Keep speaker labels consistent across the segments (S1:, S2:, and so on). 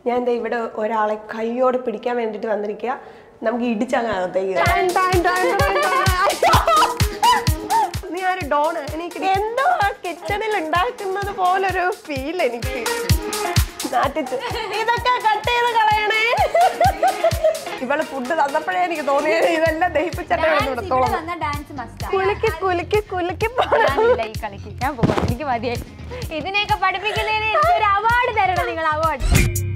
S1: ഞാൻ ദേ ഇവിടെ ഒരാളെ കൈയോടെ പിടിക്കാൻ വേണ്ടിട്ട് വന്നിരിക്കുക നമുക്ക് ഇടിച്ചങ്ങാകത്തേക്ക് നീ ആര് ഡോണ് എനിക്ക് എന്തോ ആ കിച്ചണിൽ ഉണ്ടാക്കുന്നത് പോലൊരു ഫീൽ എനിക്ക് നാട്ടിച്ച് ഇതൊക്കെ കട്ട് ചെയ്ത് കളയണേ ഇവള് ഫുഡ് തന്നപ്പോഴേ എനിക്ക് തോന്നിയത് ഇതെല്ലാം ദഹിപ്പിച്ചിട്ടേ ഇടത്തോളം
S2: ഡാൻസ് മസ്റ്റാ
S1: കുലുക്കി കുലുക്കി കുലുക്കി പോണം
S2: ഞാനില്ല ഈ കളിക്ക് ഞാൻ പോവാം എനിക്ക് മതിയായി ഇതിനെയൊക്കെ പഠിപ്പിക്കുന്നതിന് എനിക്ക് ഒരു അവാർഡ് തരണം നിങ്ങൾ അവാർഡ്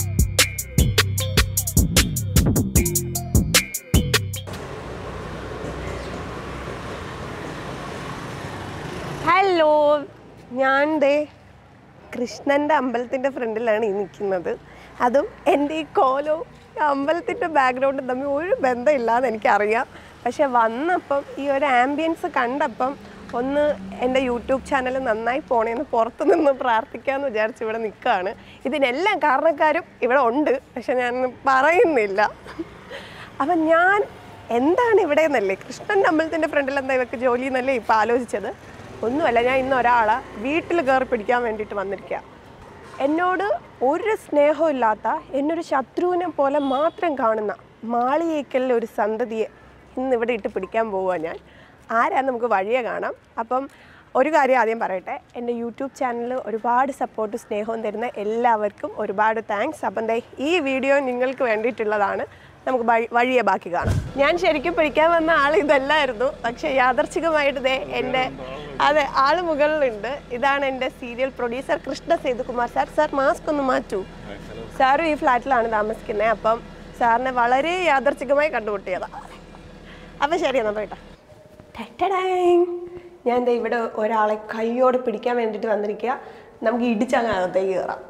S1: ഹലോ ഞാൻ ദേ കൃഷ്ണൻ്റെ അമ്പലത്തിൻ്റെ ഫ്രണ്ടിലാണ് ഈ നിൽക്കുന്നത് അതും എൻ്റെ ഈ കോലവും ഈ അമ്പലത്തിൻ്റെ ബാക്ക്ഗ്രൗണ്ടും തമ്മിൽ ഒരു ബന്ധമില്ലാന്ന് എനിക്കറിയാം പക്ഷെ വന്നപ്പം ഈ ഒരു ആംബിയൻസ് കണ്ടപ്പം ഒന്ന് എൻ്റെ യൂട്യൂബ് ചാനൽ നന്നായി പോണേന്ന് പുറത്ത് നിന്ന് പ്രാർത്ഥിക്കാമെന്ന് വിചാരിച്ച് ഇവിടെ നിൽക്കുകയാണ് ഇതിനെല്ലാം കാരണക്കാരും ഇവിടെ ഉണ്ട് പക്ഷെ ഞാൻ പറയുന്നില്ല അപ്പം ഞാൻ എന്താണ് ഇവിടെ എന്നല്ലേ കൃഷ്ണൻ്റെ അമ്പലത്തിൻ്റെ ഫ്രണ്ടിൽ എന്താ ഇവർക്ക് ജോലി എന്നല്ലേ ഇപ്പം ആലോചിച്ചത് ഒന്നുമല്ല ഞാൻ ഇന്ന് ഒരാളെ വീട്ടിൽ കയറി പിടിക്കാൻ വേണ്ടിയിട്ട് വന്നിരിക്കുക എന്നോട് ഒരു സ്നേഹവും ഇല്ലാത്ത എന്നൊരു ശത്രുവിനെ പോലെ മാത്രം കാണുന്ന മാളിയേക്കലിലെ ഒരു സന്തതിയെ ഇന്ന് ഇവിടെ ഇട്ട് പിടിക്കാൻ പോവുക ഞാൻ ആരാന്ന് നമുക്ക് വഴിയെ കാണാം അപ്പം ഒരു കാര്യം ആദ്യം പറയട്ടെ എൻ്റെ യൂട്യൂബ് ചാനലിൽ ഒരുപാട് സപ്പോർട്ട് സ്നേഹവും തരുന്ന എല്ലാവർക്കും ഒരുപാട് താങ്ക്സ് അപ്പം ദേ ഈ വീഡിയോ നിങ്ങൾക്ക് വേണ്ടിയിട്ടുള്ളതാണ് നമുക്ക് വഴി- വഴിയെ ബാക്കി കാണാം ഞാൻ ശരിക്കും പിടിക്കാൻ വന്ന ആൾ ഇതല്ലായിരുന്നു പക്ഷേ യാദർച്ഛികമായിട്ട് ദേ എൻ്റെ അതെ ആള് മുകളിലുണ്ട് ഇതാണ് എൻ്റെ serial producer Krishna Sethukumar sir sir mask ഒന്ന് മാറ്റൂ സാറും ഈ ഫ്ലാറ്റിലാണ് താമസിക്കുന്നത് അപ്പം സാറിനെ വളരെ യാദർച്ഛികമായി കണ്ടുമുട്ടിയതാണ് അപ്പം ശരി എന്നാൽ പോയിട്ടെ ടട്ടടാങ്. ഞാൻ ദേ ഇവിടെ ഒരാളെ കൈയോടെ പിടിക്കാൻ വേണ്ടിയിട്ട് വന്നിരിക്കുക നമുക്ക് ഇടിച്ചങ്ങകത്തേക്ക് കയറാം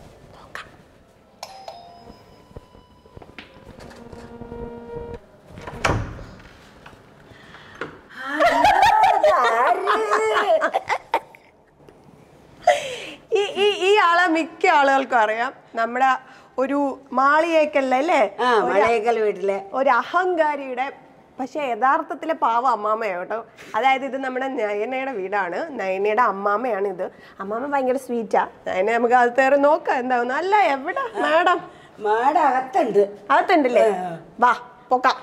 S1: ഈ ഈ ഈ ആളെ മിക്ക ആളുകൾക്കും അറിയാം നമ്മുടെ ഒരു മാളിയേക്കല്ലേ
S3: ആ മലയേക്കൽ വീട്ടിലെ
S1: ഒരു അഹങ്കാരിയുടെ പക്ഷെ യഥാർത്ഥത്തിലെ പാവ അമ്മാമ്മയാണ് കേട്ടോ അതായത് ഇത് നമ്മുടെ നയനയുടെ വീടാണ് നയനയുടെ അമ്മാമ്മയാണ് ഇത് അമ്മാമ്മ ഭയങ്കര സ്വീറ്റാ നയന നമുക്ക് അത് കയറി നോക്കാം എന്താവുന്നു അല്ല എവിടെ മാഡം
S3: മാട അകത്തുണ്ട്
S1: അകത്തുണ്ടല്ലേ വാ പൊക്കാം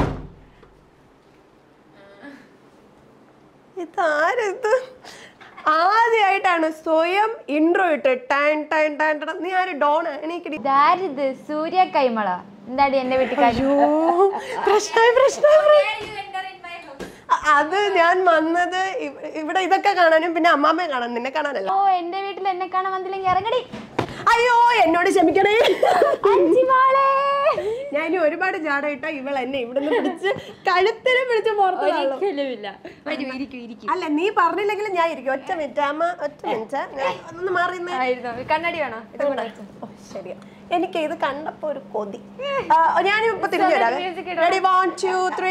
S1: ഇതാരിത് ആദ്യമായിട്ടാണ് സ്വയം ഇൻട്രോ ഇട്ട് ടാൻ ടാൻ ടാൻ ടാൻ. നീ ആര് ഡോണ് എനിക്കിടി
S2: ഇതാരിത് സൂര്യ കൈമള എന്താടി എന്റെ വീട്ടുകാരി
S1: അയ്യോ പ്രശ്നമായി പ്രശ്നമായി അ- അത് ഞാൻ വന്നത് ഇവ- ഇവിടെ ഇതൊക്കെ കാണാനും പിന്നെ അമ്മാമ്മയെ കാണാൻ നിന്നെ കാണാനല്ല
S2: ഓ എന്റെ വീട്ടിൽ എന്നെ കാണാൻ വന്നില്ലെങ്കിൽ ഇറങ്ങടി
S1: അയ്യോ എന്നോട് ക്ഷമിക്കണേ
S2: അഞ്ചിമാളെ
S1: ഞാൻ ഇനി ഒരുപാട് ജാടയിട്ട ഇവൾ എന്നെ ഇവിടുന്ന് പിടിച്ച് കഴുത്തിന് പിടിച്ച് പുറത്ത് തള്ളും.
S2: ഒരിക്കലുമില്ല വരൂ ഇരിക്കൂ ഇരിക്കൂ
S1: അല്ല നീ പറഞ്ഞില്ലെങ്കിലും ഞാൻ ഇരിക്കും ഒറ്റ മിനിറ്റ് അമ്മ ഒറ്റ മിനിറ്റ് ഞാൻ ഒന്ന് മാറിയുന്നേ
S2: ആയിരുന്നു കണ്ണടി വേണോ ഇത് കൂടെ വെച്ചോ.
S1: ഓ, ശരിയാ എനിക്ക് ഇത് കണ്ടപ്പോ ഒരു കൊതി ഞാൻ ഇപ്പൊ തിരിഞ്ഞു
S2: Music
S1: തരാം
S2: ഇടണം.
S1: റെഡി വൺ ടു ത്രീ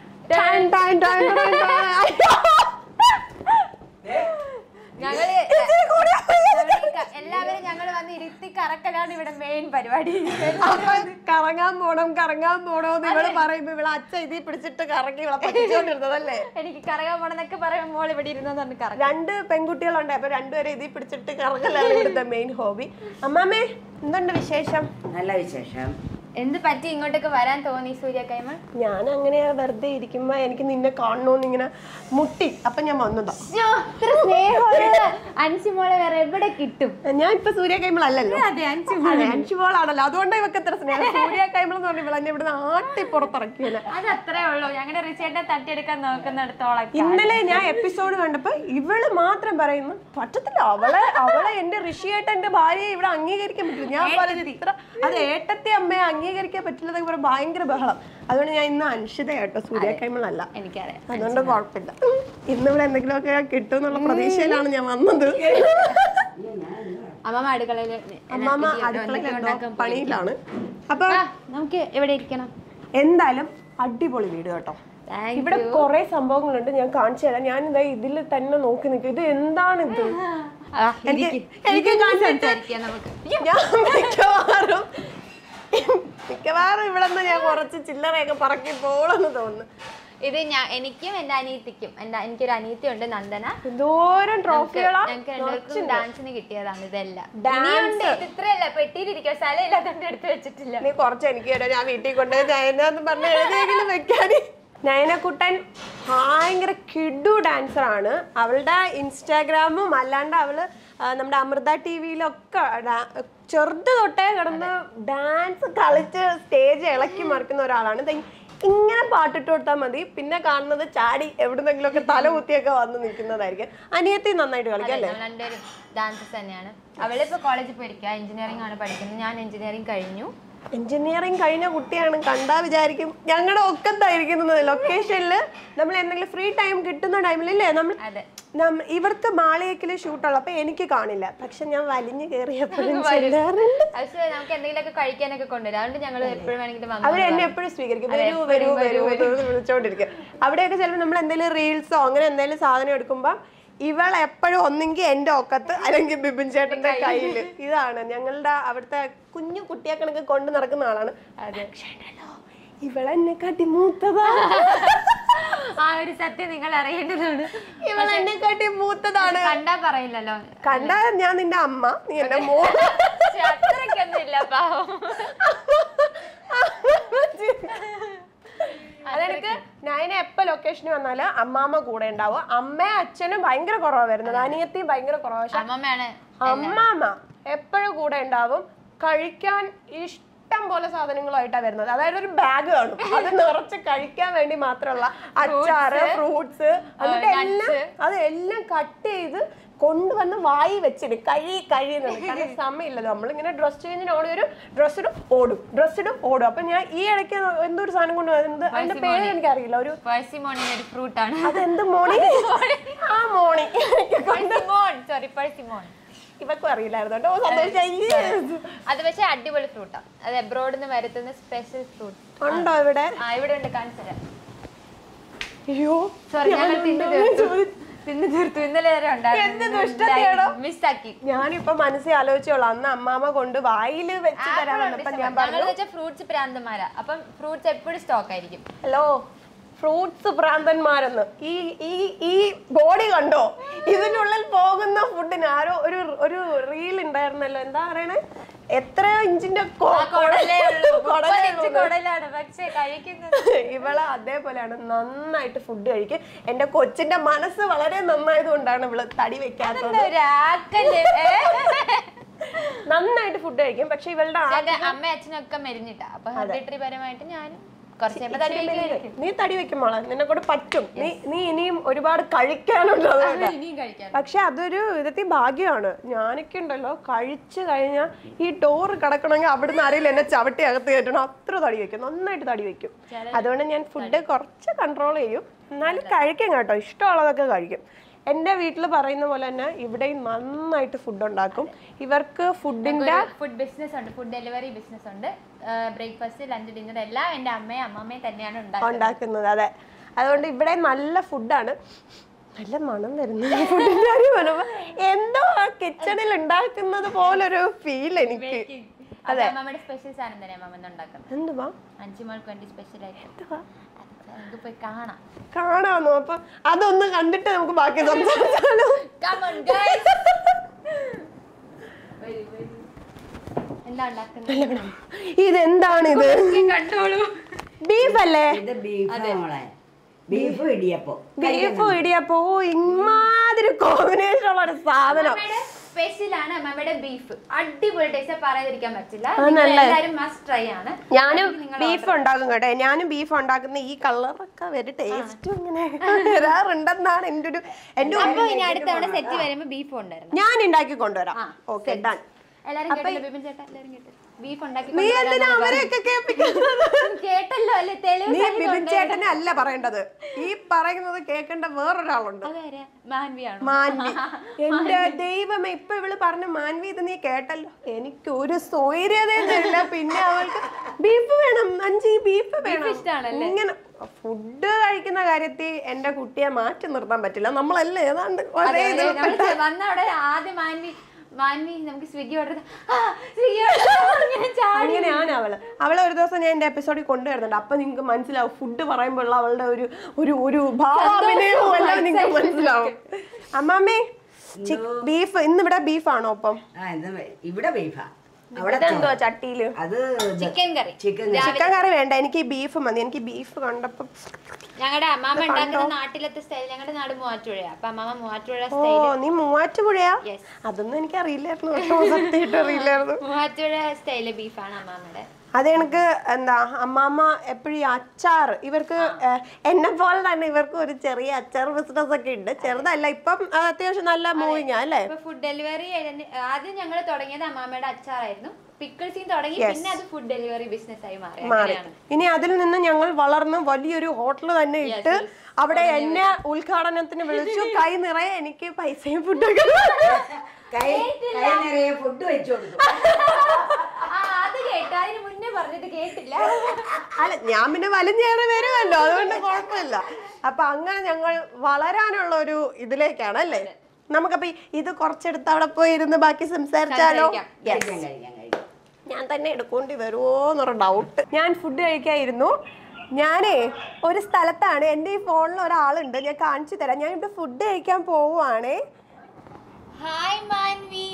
S2: ഞങ്ങള് ഞങ്ങള് ഈ ക- എല്ലാവരും ഞങ്ങൾ വന്ന് ഇരുത്തി കറക്കലാണ് ഇവിടെ മെയിൻ പരിപാടി
S1: കറങ്ങാൻ പോണം കറങ്ങാൻ പോണോന്ന് ഇവള് പറയുമ്പോ ഇവളെ അച്ഛൻ ഇതിൽ പിടിച്ചിട്ട് കറങ്ങി ഇവളെ പറ്റിച്ചോണ്ടിരുന്നതല്ലേ
S2: എനിക്ക് കറങ്ങാൻ പോണെന്നൊക്കെ പറയുമ്പോൾ മോൾ ഇവിടെ ഇരുന്നു പറഞ്ഞു കറങ്ങാം
S1: രണ്ട് പെൺകുട്ടികളുണ്ട് അപ്പൊ രണ്ടുപേരെ ഇതിൽ പിടിച്ചിട്ട് കറങ്ങലാണ് ഇവിടുത്തെ മെയിൻ ഹോബി അമ്മാമേ എന്തുണ്ട് വിശേഷം
S3: നല്ല വിശേഷം
S2: എന്ത് പറ്റി ഇങ്ങോട്ടേക്ക് വരാൻ തോന്നി സൂര്യ കൈമൾ
S1: ഞാൻ അങ്ങനെ വെറുതെ ഇരിക്കുമ്പോ എനിക്ക് നിന്നെ കാണണോന്ന് ഇങ്ങനെ മുട്ടി അപ്പൊ ഞാൻ വന്നതാ
S2: ശ്ശോ, ഇത്ര സ്നേഹമുള്ള അൻസി മോളെ വേറെ എവിടെ കിട്ടും
S1: ഞാൻ ഇപ്പൊ സൂര്യ കൈമൾ അല്ലല്ലോ
S2: അതെ അൻസി
S1: അതെ അൻഷുപോളാണല്ലോ അതുകൊണ്ട് ഇവക്ക് എത്ര സ്നേഹം സൂര്യ കൈമൾ എന്ന് പറഞ്ഞ എന്നെ ഇവിടുന്ന് ആട്ടി പുറത്തിറക്കിയത്
S2: അത് അത്രേ ഉള്ളൂ ഞങ്ങളുടെ റിച്ചേട്ടനെ തട്ടിയെടുക്കാൻ നോക്കുന്നിടത്തോളം
S1: ഇന്നലെ ഞാൻ എപ്പിസോഡ് കണ്ടപ്പോ ഇവള് മാത്രം പറയുന്നു പറ്റത്തില്ല അവളെ അവളെ എന്റെ ഋഷിയായിട്ട് ഭാര്യയെ ഇവിടെ അംഗീകരിക്കാൻ പറ്റില്ല ഞാൻ പറഞ്ഞത് ഇത്ര അത് ഏട്ടത്തെ അമ്മയെ അംഗീകരിക്കാൻ പറ്റില്ലെന്നൊക്കെ പറഞ്ഞ ഭയങ്കര ബഹളം അതുകൊണ്ട് ഞാൻ ഇന്ന് അൻഷിത കേട്ടോ സൂര്യ കൈമളല്ല
S2: എനിക്കറിയാം
S1: അതുകൊണ്ട് കുഴപ്പമില്ല ഇന്നിവിടെ എന്തെങ്കിലുമൊക്കെ കിട്ടും എന്നുള്ള പ്രതീക്ഷയിലാണ് ഞാൻ വന്നത്
S2: അമ്മമ്മ അടുക്കളയില്
S1: അമ്മാമ്മ അടുക്കളയിൽ എന്തോ പണിയിലാണ് അപ്പൊ
S2: ആ, നമുക്ക് എവിടെ ഇരിക്കണം
S1: എന്തായാലും അടിപൊളി വീട് കേട്ടോ
S2: Thank
S1: ഇവിടെ കുറെ സംഭവങ്ങളുണ്ട് ഞാൻ കാണിച്ചു തരാം ഞാൻ ഇതാ ഇതിൽ തന്നെ നോക്കി നിൽക്കും ഇത് എന്താണിത്
S2: ആ,
S1: എനിക്ക്
S2: ഇരിക്ക്.
S1: എനിക്ക്
S2: ഇരുന്ന്
S1: കണ്ടിട്ട്
S2: സംസാരിക്കാം നമുക്ക്
S1: ഞാൻ മിക്കവാറും മിക്കവാറും ഇവിടെ നിന്ന് ഞാൻ കുറച്ച് ചില്ലറയൊക്കെ പറക്കി പോളെന്ന് തോന്നുന്നു
S2: ഇത് ഞാൻ എനിക്കും എന്റെ അനിയത്തിക്കും എന്റെ എനിക്കൊരു അനിയത്തി ഉണ്ട് നന്ദന
S1: എന്തോരം ട്രോഫികളാ
S2: ഞങ്ങൾക്ക് രണ്ടുപേർക്കും ഡാൻസിന് കിട്ടിയതാണ് ഇതെല്ലാം
S1: Dance.
S2: ഇനിയുണ്ട് ഇത് ഇത്രയല്ല പെട്ടിയിലിരിക്കുക സ്ഥലം ഇല്ലാത്തോണ്ട് എടുത്ത് വെച്ചിട്ടില്ല
S1: നീ കുറച്ച് എനിക്ക് തരാം ഞാൻ വീട്ടിൽ കൊണ്ട് നയന എന്ന് പറഞ്ഞ എഴുതിയെങ്കിലും വെക്കാന് നയനക്കുട്ടൻ ഭയങ്കര കിഡു ഡാൻസർ ആണ് അവളുടെ ഇൻസ്റ്റാഗ്രാമും അല്ലാണ്ട് അവള് ആ, നമ്മുടെ അമൃത ടി വിയിലൊക്കെ ചെറുത് തൊട്ടേ കിടന്ന് ഡാൻസ് കളിച്ച് സ്റ്റേജ് ഇളക്കി മറിക്കുന്ന ഒരാളാണ് ദേ ഇങ്ങനെ പാട്ടിട്ട് കൊടുത്താൽ മതി പിന്നെ കാണുന്നത് ചാടി എവിടുന്നെങ്കിലും ഒക്കെ തല കുത്തിയൊക്കെ വന്ന് നിൽക്കുന്നതായിരിക്കും അനിയത്തി നന്നായിട്ട് കളിക്കാം അല്ലേ
S2: നമ്മൾ രണ്ടുപേരും ഡാൻസസ് തന്നെയാണ് അവളിപ്പോ കോളേജിൽ പോയിരിക്കുക എഞ്ചിനീയറിംഗ് ആണ് പഠിക്കുന്നത് ഞാൻ എഞ്ചിനീയറിംഗ് കഴിഞ്ഞു
S1: എഞ്ചിനീയറിംഗ് കഴിഞ്ഞ കുട്ടിയാണ് കണ്ടാ വിചാരിക്കും ഞങ്ങളുടെ ഒക്കത്തായിരിക്കുന്നത് ലൊക്കേഷനിൽ നമ്മൾ എന്തെങ്കിലും ഫ്രീ ടൈം കിട്ടുന്ന ടൈമിലല്ലേ നമ്മൾ
S2: അതെ
S1: നമ്മ- ഇവർക്ക് മാളിയേക്കില് ഷൂട്ടുള്ള അപ്പൊ എനിക്ക് കാണില്ല പക്ഷെ ഞാൻ വലിഞ്ഞു കയറിയപ്പോഴും ചെല്ലാറുണ്ട്
S2: പക്ഷേ നമുക്ക് എന്തെങ്കിലുമൊക്കെ കഴിക്കാനൊക്കെ കൊണ്ടുവരും അതുകൊണ്ട് ഞങ്ങൾ എപ്പോഴും വേണമെങ്കിലും വന്നു
S1: അവർ എന്നെ എപ്പോഴും സ്വീകരിക്കും വരൂ വരൂ വരൂ എന്ന് വിളിച്ചോണ്ടിരിക്കും അവിടെയൊക്കെ ചിലപ്പോൾ നമ്മൾ എന്തെങ്കിലും റീൽസോ അങ്ങനെ എന്തെങ്കിലും സാധനം എടുക്കുമ്പോൾ ഇവൾ എപ്പോഴും ഒന്നെങ്കിൽ എൻ്റെ ഒക്കത്ത് അല്ലെങ്കിൽ ബിബിൻ ചേട്ടന്റെ കയ്യിൽ ഇതാണ് ഞങ്ങളുടെ അവിടുത്തെ കുഞ്ഞു കുട്ടിയെ കണക്ക് കൊണ്ട് നടക്കുന്ന ആളാണ് പക്ഷേ ഉണ്ടല്ലോ, ഇവളെന്നെ കാട്ടി മൂത്തതാ
S2: ആ ഒരു സത്യം നിങ്ങൾ അറിയേണ്ടതാണ്
S1: ഇവളെന്നെ കാട്ടി മൂത്തതാണ്
S2: കണ്ടാ പറയില്ലല്ലോ
S1: കണ്ടാ ഞാൻ നിന്റെ അമ്മ നീ എന്റെ മോ
S2: പക്ഷെ അത്രയ്ക്കൊന്നും ഇല്ല പാവം
S1: അതെനിക്ക് ഞാൻ എപ്പോ ലൊക്കേഷന് വന്നാല് അമ്മാമ്മ കൂടെ ഉണ്ടാവും അമ്മയും അച്ഛനും ഭയങ്കര കുറവാ വരുന്നത് അനിയത്തിയും ഭയങ്കര കുറവാ പക്ഷെ
S2: അമ്മമ്മയാണ്
S1: അമ്മാമ്മ എപ്പോഴും കൂടെ ഉണ്ടാവും കഴിക്കാൻ ഇഷ്ടം പോലെ സാധനങ്ങളായിട്ടാ വരുന്നത് അതായത് ഒരു ബാഗ് കാണും അത് നിറച്ച് കഴിക്കാൻ വേണ്ടി മാത്രമുള്ള അച്ചാറ് ഫ്രൂട്ട്സ് എന്നിട്ട് എല്ലാം അത് എല്ലാം കട്ട് ചെയ്ത് കൊണ്ടുവന്ന് വായി വെച്ചിട്ട് കഴി കഴിയുന്നത് കാരണം സമയമില്ലല്ലോ നമ്മളിങ്ങനെ ഡ്രസ് ചേഞ്ചിന് ഓടി വരും ഡ്രസ് ഇടും ഓടും ഡ്രസ് ഇടും ഓടും അപ്പൊ ഞാൻ ഈ ഇടയ്ക്ക് എന്തോ ഒരു സാധനം കൊണ്ടുവരുന്നത് അതിന്റെ പേര് എനിക്കറിയില്ല ഒരു
S2: പേഴ്സിമോണിന് ഒരു ഫ്രൂട്ട് ആണ്
S1: അതെന്ത് മോണി ആ മോണി
S2: പേഴ്സിമോൺ സോറി പേഴ്സിമോൺ
S1: ഇവക്കും അറിയില്ലായിരുന്നു കേട്ടോ ഓ, സന്തോഷായി
S2: അത് പക്ഷേ അടിപൊളി ഫ്രൂട്ടാണ് അത് എബ്രോഡിൽ നിന്ന് വരുത്തുന്ന സ്പെഷ്യൽ ഫ്രൂട്ട്
S1: ഉണ്ടോ ഇവിടെ
S2: ആ ഇവിടെ ഉണ്ട് കാണിച്ചു തരാം
S1: അയ്യോ
S2: സോറി ഞങ്ങൾ തിന്നു തീർത്തു തിന്നു തീർത്തു ഇന്നലെ വരെ
S1: എന്ത് ദുഷ്ടതയാണോ?
S2: മിസ്സാക്കി
S1: ഞാനിപ്പോ മനസ്സിൽ ആലോചിച്ചോളാം അന്ന് അമ്മാമ്മ കൊണ്ട് വായില് വെച്ച് തരാൻ വന്നപ്പോ ഞാൻ
S2: ഞങ്ങൾ
S1: പറഞ്ഞു
S2: വെച്ച ഫ്രൂട്ട്സ് പ്രാന്തന്മാരാ അപ്പം ഫ്രൂട്ട്സ് എപ്പോഴും സ്റ്റോക്ക് ആയിരിക്കും
S1: ഹലോ ഫ്രൂട്ട്സ് ഭ്രാന്തന്മാരെന്ന് ഈ ഈ ഈ ബോഡി കണ്ടോ ഇതിനുള്ളിൽ പോകുന്ന ഫുഡിന് ആരോ ഒരു ഒരു റീൽ ഉണ്ടായിരുന്നല്ലോ എന്താ പറയണേ എത്രയോ ഇഞ്ചിന്റെ കൊ-
S2: കുടലേ ഉള്ളൂ
S1: കുടലേ
S2: മുപ്പത്
S1: ഉള്ളൂ.
S2: ഇഞ്ച് കുടലാണ് പക്ഷേ കഴിക്കുന്നത്
S1: ഇവള് അതേപോലെയാണ് നന്നായിട്ട് ഫുഡ് കഴിക്കും എന്റെ കൊച്ചിന്റെ മനസ്സ് വളരെ നന്നായത് കൊണ്ടാണ് ഇവള് തടി വെക്കാത്തത്
S2: എന്താ ഒരു ആക്കല് ഏ?
S1: നന്നായിട്ട് ഫുഡ് കഴിക്കും പക്ഷെ ഇവളുടെ ആ-
S2: എന്റെ അമ്മ അച്ഛനൊക്കെ മെരിഞ്ഞിട്ടാ അപ്പൊ ഹെറിഡിറ്ററി പരമായിട്ട് ഞാനും കുറച്ച് കഴിയുമ്പോ തടി വെക്കുമായിരിക്കും.
S1: നീ തടി വെക്കും മോളെ നിന്നെ കൂടെ പറ്റും നീ നീ ഇനിയും ഒരുപാട് കഴിക്കാനുണ്ട് അതുകൊണ്ട്
S2: ഇനിയും കഴിക്കാൻ
S1: പക്ഷെ അതൊരു വിധത്തിൽ ഭാഗ്യമാണ് ഞാനൊക്കെ ഉണ്ടല്ലോ കഴിച്ചു കഴിഞ്ഞാൽ ഈ ഡോറ് കിടക്കണമെങ്കിൽ അവിടുന്ന് ആരെങ്കിലും എന്നെ ചവിട്ടി അകത്ത് കയറ്റണം അത്ര തടി വെക്കും നന്നായിട്ട് തടി വെക്കും അതുകൊണ്ട് ഞാൻ ഫുഡ് കുറച്ച് കൺട്രോൾ ചെയ്യും എന്നാലും കഴിക്കും കേട്ടോ ഇഷ്ടമുള്ളതൊക്കെ കഴിക്കും എൻ്റെ വീട്ടിൽ പറയുന്ന പോലെ തന്നെ ഇവിടെയും നന്നായിട്ട് ഫുഡ് ഉണ്ടാക്കും ഇവർക്ക് ഫുഡിൻ്റെ
S2: ഫുഡ് ബിസിനസ് ഉണ്ട് ഫുഡ് ഡെലിവറി ബിസിനസ് ഉണ്ട് ബ്രേക്ക്ഫാസ്റ്റ് ലഞ്ച് ഡിന്നർ എല്ലാം എന്റെ അമ്മയും അമ്മമ്മയും തന്നെയാണ് ഉണ്ടാക്കുന്നത്
S1: ഉണ്ടാക്കുന്നത് അതെ അതുകൊണ്ട് ഇവിടെ നല്ല ഫുഡാണ് നല്ല മണം വരുന്നു ഫുഡിന്റെ കാര്യം പറയുമ്പോ എന്തോ കിച്ചണിൽ ഉണ്ടാക്കുന്നത് പോലൊരു ഫീൽ എനിക്ക്
S2: അതെ അമ്മമ്മയുടെ സ്പെഷ്യൽ സാധനം തന്നെ അമ്മമ്മ ഉണ്ടാക്കുന്നത്
S1: എന്തുവാ
S2: അഞ്ചുമാൾക്ക് വേണ്ടി സ്പെഷ്യൽ ആയിട്ട്
S1: എന്തുവാ
S2: നമുക്ക് പോയി കാണാം
S1: കാണാമോ അപ്പൊ അതൊന്ന് കണ്ടിട്ട് നമുക്ക് ബാക്കി സംസാരിച്ചാലോ
S2: Come on, guys. വരൂ, വരൂ. എന്താ ഉണ്ടാക്കുന്നത്
S1: ഇതെന്താണ് ഇത്
S2: കണ്ടോളൂ
S1: ബീഫ് അല്ലേ
S3: ഇത് ബീഫ് മോളെ ബീഫ് ഇടിയപ്പോ
S1: ബീഫ് ഇടിയപ്പോ ഇമാതിരി കോമ്പിനേഷൻ ഉള്ള ഒരു സാധനം
S2: സ്പെഷ്യൽ ആണ് അമ്മയുടെ ബീഫ് അടിപൊളി ടേസ്റ്റ് പറയാതിരിക്കാൻ പറ്റില്ല
S1: ആ,
S2: നിങ്ങൾ
S1: നല്ലേ?
S2: എല്ലാവരും മസ്റ്റ് ട്രൈ ആണ്
S1: ഞാനും ബീഫ് ഉണ്ടാക്കും കേട്ടോ ഞാനും ബീഫ് ഉണ്ടാക്കുന്ന ഈ കളറൊക്കെ ഒരു ടേസ്റ്റും ഇങ്ങനെ വരാറുണ്ടെന്നാണ് എൻ്റെ ഒരു എൻ്റെ ഒരു
S2: അപ്പൊ ഇനി അടുത്ത തവണ സെറ്റ് വരുമ്പോ ബീഫ് ഉണ്ടായിരുന്നു
S1: ഞാൻ ഉണ്ടാക്കി കൊണ്ടുവരാം ഓക്കെ ഡൺ
S2: എല്ലാരും കേട്ടല്ലോ ബിപിൻ ചേട്ടാ എല്ലാരും കേട്ടോ ബീഫ് ഉണ്ടാക്കി
S1: നീ എന്തിനാ അവരെയൊക്കെ കേൾപ്പിക്കുന്നത്
S2: കേട്ടല്ലോ അല്ലേ തെളിവ്
S1: നീ ബിബിൻ ചേട്ടനെ അല്ല പറയേണ്ടത് ഈ പറയുന്നത് കേൾക്കേണ്ട വേറൊരാളുണ്ട്
S2: അതാരാ മാൻവിയാണോ
S1: മാൻവി എന്റെ ദൈവമേ ഇപ്പൊ ഇവള് പറഞ്ഞ മാൻവി ഇത് നീ കേട്ടല്ലോ എനിക്ക് ഒരു സ്വൈര്യതയും തരില്ല പിന്നെ അവൾക്ക് ബീഫ് വേണം അഞ്ചി ബീഫ് വേണം
S2: ഇഷ്ടാണല്ലേ?
S1: ഇങ്ങനെ ഫുഡ് കഴിക്കുന്ന കാര്യത്തിൽ എന്റെ കുട്ടിയെ മാറ്റി നിർത്താൻ പറ്റില്ല നമ്മളല്ലേ ഏതാണ്ട് ഒരേ
S2: അതെ,
S1: ഇതിൽ
S2: നമ്മള് വന്ന അവിടെ ആദ്യം മാൻവി മാൻവി നമുക്ക് സ്വിഗ്ഗി ഓർഡർ സ്വിഗ്ഗി ഓർഡർ ഇങ്ങനെ ചാടി
S1: അങ്ങനെയാണ് അവള് അവളെ ഒരു ദിവസം ഞാൻ എൻ്റെ എപ്പിസോഡിൽ കൊണ്ടുവരുന്നുണ്ട് അപ്പൊ നിങ്ങൾക്ക് മനസ്സിലാവും ഫുഡ് പറയുമ്പോഴുള്ള അവളുടെ ഒരു ഒരു ഒരു ഭാവാഭിനയവും എല്ലാം നിങ്ങൾക്ക് മനസ്സിലാവും അമ്മാമ്മേ ബീഫ് ഇന്ന് ഇവിടെ ബീഫാണോ അപ്പം
S3: ആ ഇത് ഇവിടെ ബീഫാ അവിടെ
S1: ഇതെന്തോ ചട്ടിയില്
S3: അത്
S2: chicken curry
S3: chicken
S1: chicken curry വേണ്ട എനിക്ക് ബീഫ് മതി എനിക്ക് ബീഫ് കണ്ടപ്പം
S2: ഞങ്ങളുടെ അമ്മാമ്മ ഉണ്ടാക്കുന്ന നാട്ടിലത്തെ സ്റ്റൈൽ ഞങ്ങളുടെ നാട് മൂവാറ്റുപുഴയാ അപ്പൊ അമ്മാമ്മ മൂവാറ്റുപുഴ
S1: ഓ
S2: സ്റ്റൈൽ
S1: നീ മൂവാറ്റുപുഴയാ
S2: Yes.
S1: അതൊന്നും എനിക്ക് അറിയില്ലായിരുന്നു കേട്ടോ സത്യമായിട്ട് അറിയില്ലായിരുന്നു
S2: മൂവാറ്റുപുഴ സ്റ്റൈല് ബീഫാണ് അമ്മാമ്മയുടെ
S1: അത് എനിക്ക് എന്താ അമ്മാമ്മ എപ്പോഴും ഈ അച്ചാർ ഇവർക്ക് ഏഹ്, എന്നെ പോലെ തന്നെ ഇവർക്ക് ഒരു ചെറിയ അച്ചാർ ബിസിനസ് ഒക്കെ ഉണ്ട് ചെറുതല്ല ഇപ്പം അത് അത്യാവശ്യം നല്ല മൂവിങ് അല്ലേ
S2: ഇപ്പൊ ഫുഡ് ഡെലിവറി ആദ്യം ഞങ്ങൾ തുടങ്ങിയത് അമ്മാമ്മയുടെ അച്ചാറായിരുന്നു പിക്കിൾസിൽ തുടങ്ങി പിന്നെ അത് ഫുഡ് ഡെലിവറി ബിസിനസ് ആയി മാറി
S1: മാറി
S2: അങ്ങനെയാണ്
S1: ഇനി അതിൽ നിന്ന് ഞങ്ങൾ വളർന്ന് വലിയൊരു ഹോട്ടൽ തന്നെ ഇട്ട് അവിടെ എന്നെ ഉദ്ഘാടനത്തിന് വിളിച്ചു കൈ നിറയെ എനിക്ക് പൈസയും ഫുഡൊക്കെ
S3: കൈ കൈ നിറയെ ഫുഡ് വെച്ചു കൊടുക്കും
S2: ആ അത് കേട്ടു അതിന് മുന്നേ പറഞ്ഞിട്ട് കേട്ടില്ല
S1: അല്ല ഞാൻ പിന്നെ വലിഞ്ഞേറി വരുമല്ലോ അതുകൊണ്ട് കുഴപ്പമില്ല അപ്പൊ അങ്ങനെ ഞങ്ങൾ വളരാനുള്ള ഒരു ഇതിലേക്കാണ് അല്ലേ നമുക്കപ്പൊ ഈ- ഇത് കുറച്ചെടുത്ത് അവിടെ പോയി ഇരുന്ന് ബാക്കി സംസാരിച്ചാലോ
S2: സംസാരിക്കാം.
S1: Yes.
S3: കഴിക്കാം കഴിക്കാം കഴിക്കാം
S1: ഞാൻ തന്നെ എടുക്കേണ്ടി വരുമോ എന്നൊരു ഡൗട്ട് ഞാൻ ഫുഡ് കഴിക്കായിരുന്നു ഞാനേ ഒരു സ്ഥലത്താണ് എൻ്റെ ഈ ഫോണിൽ ഒരാളുണ്ട് ഞാൻ കാണിച്ചു തരാം ഞാൻ ഇവിടെ ഫുഡ് കഴിക്കാൻ പോവുകയാണേ
S2: ഹായ് മാൻവി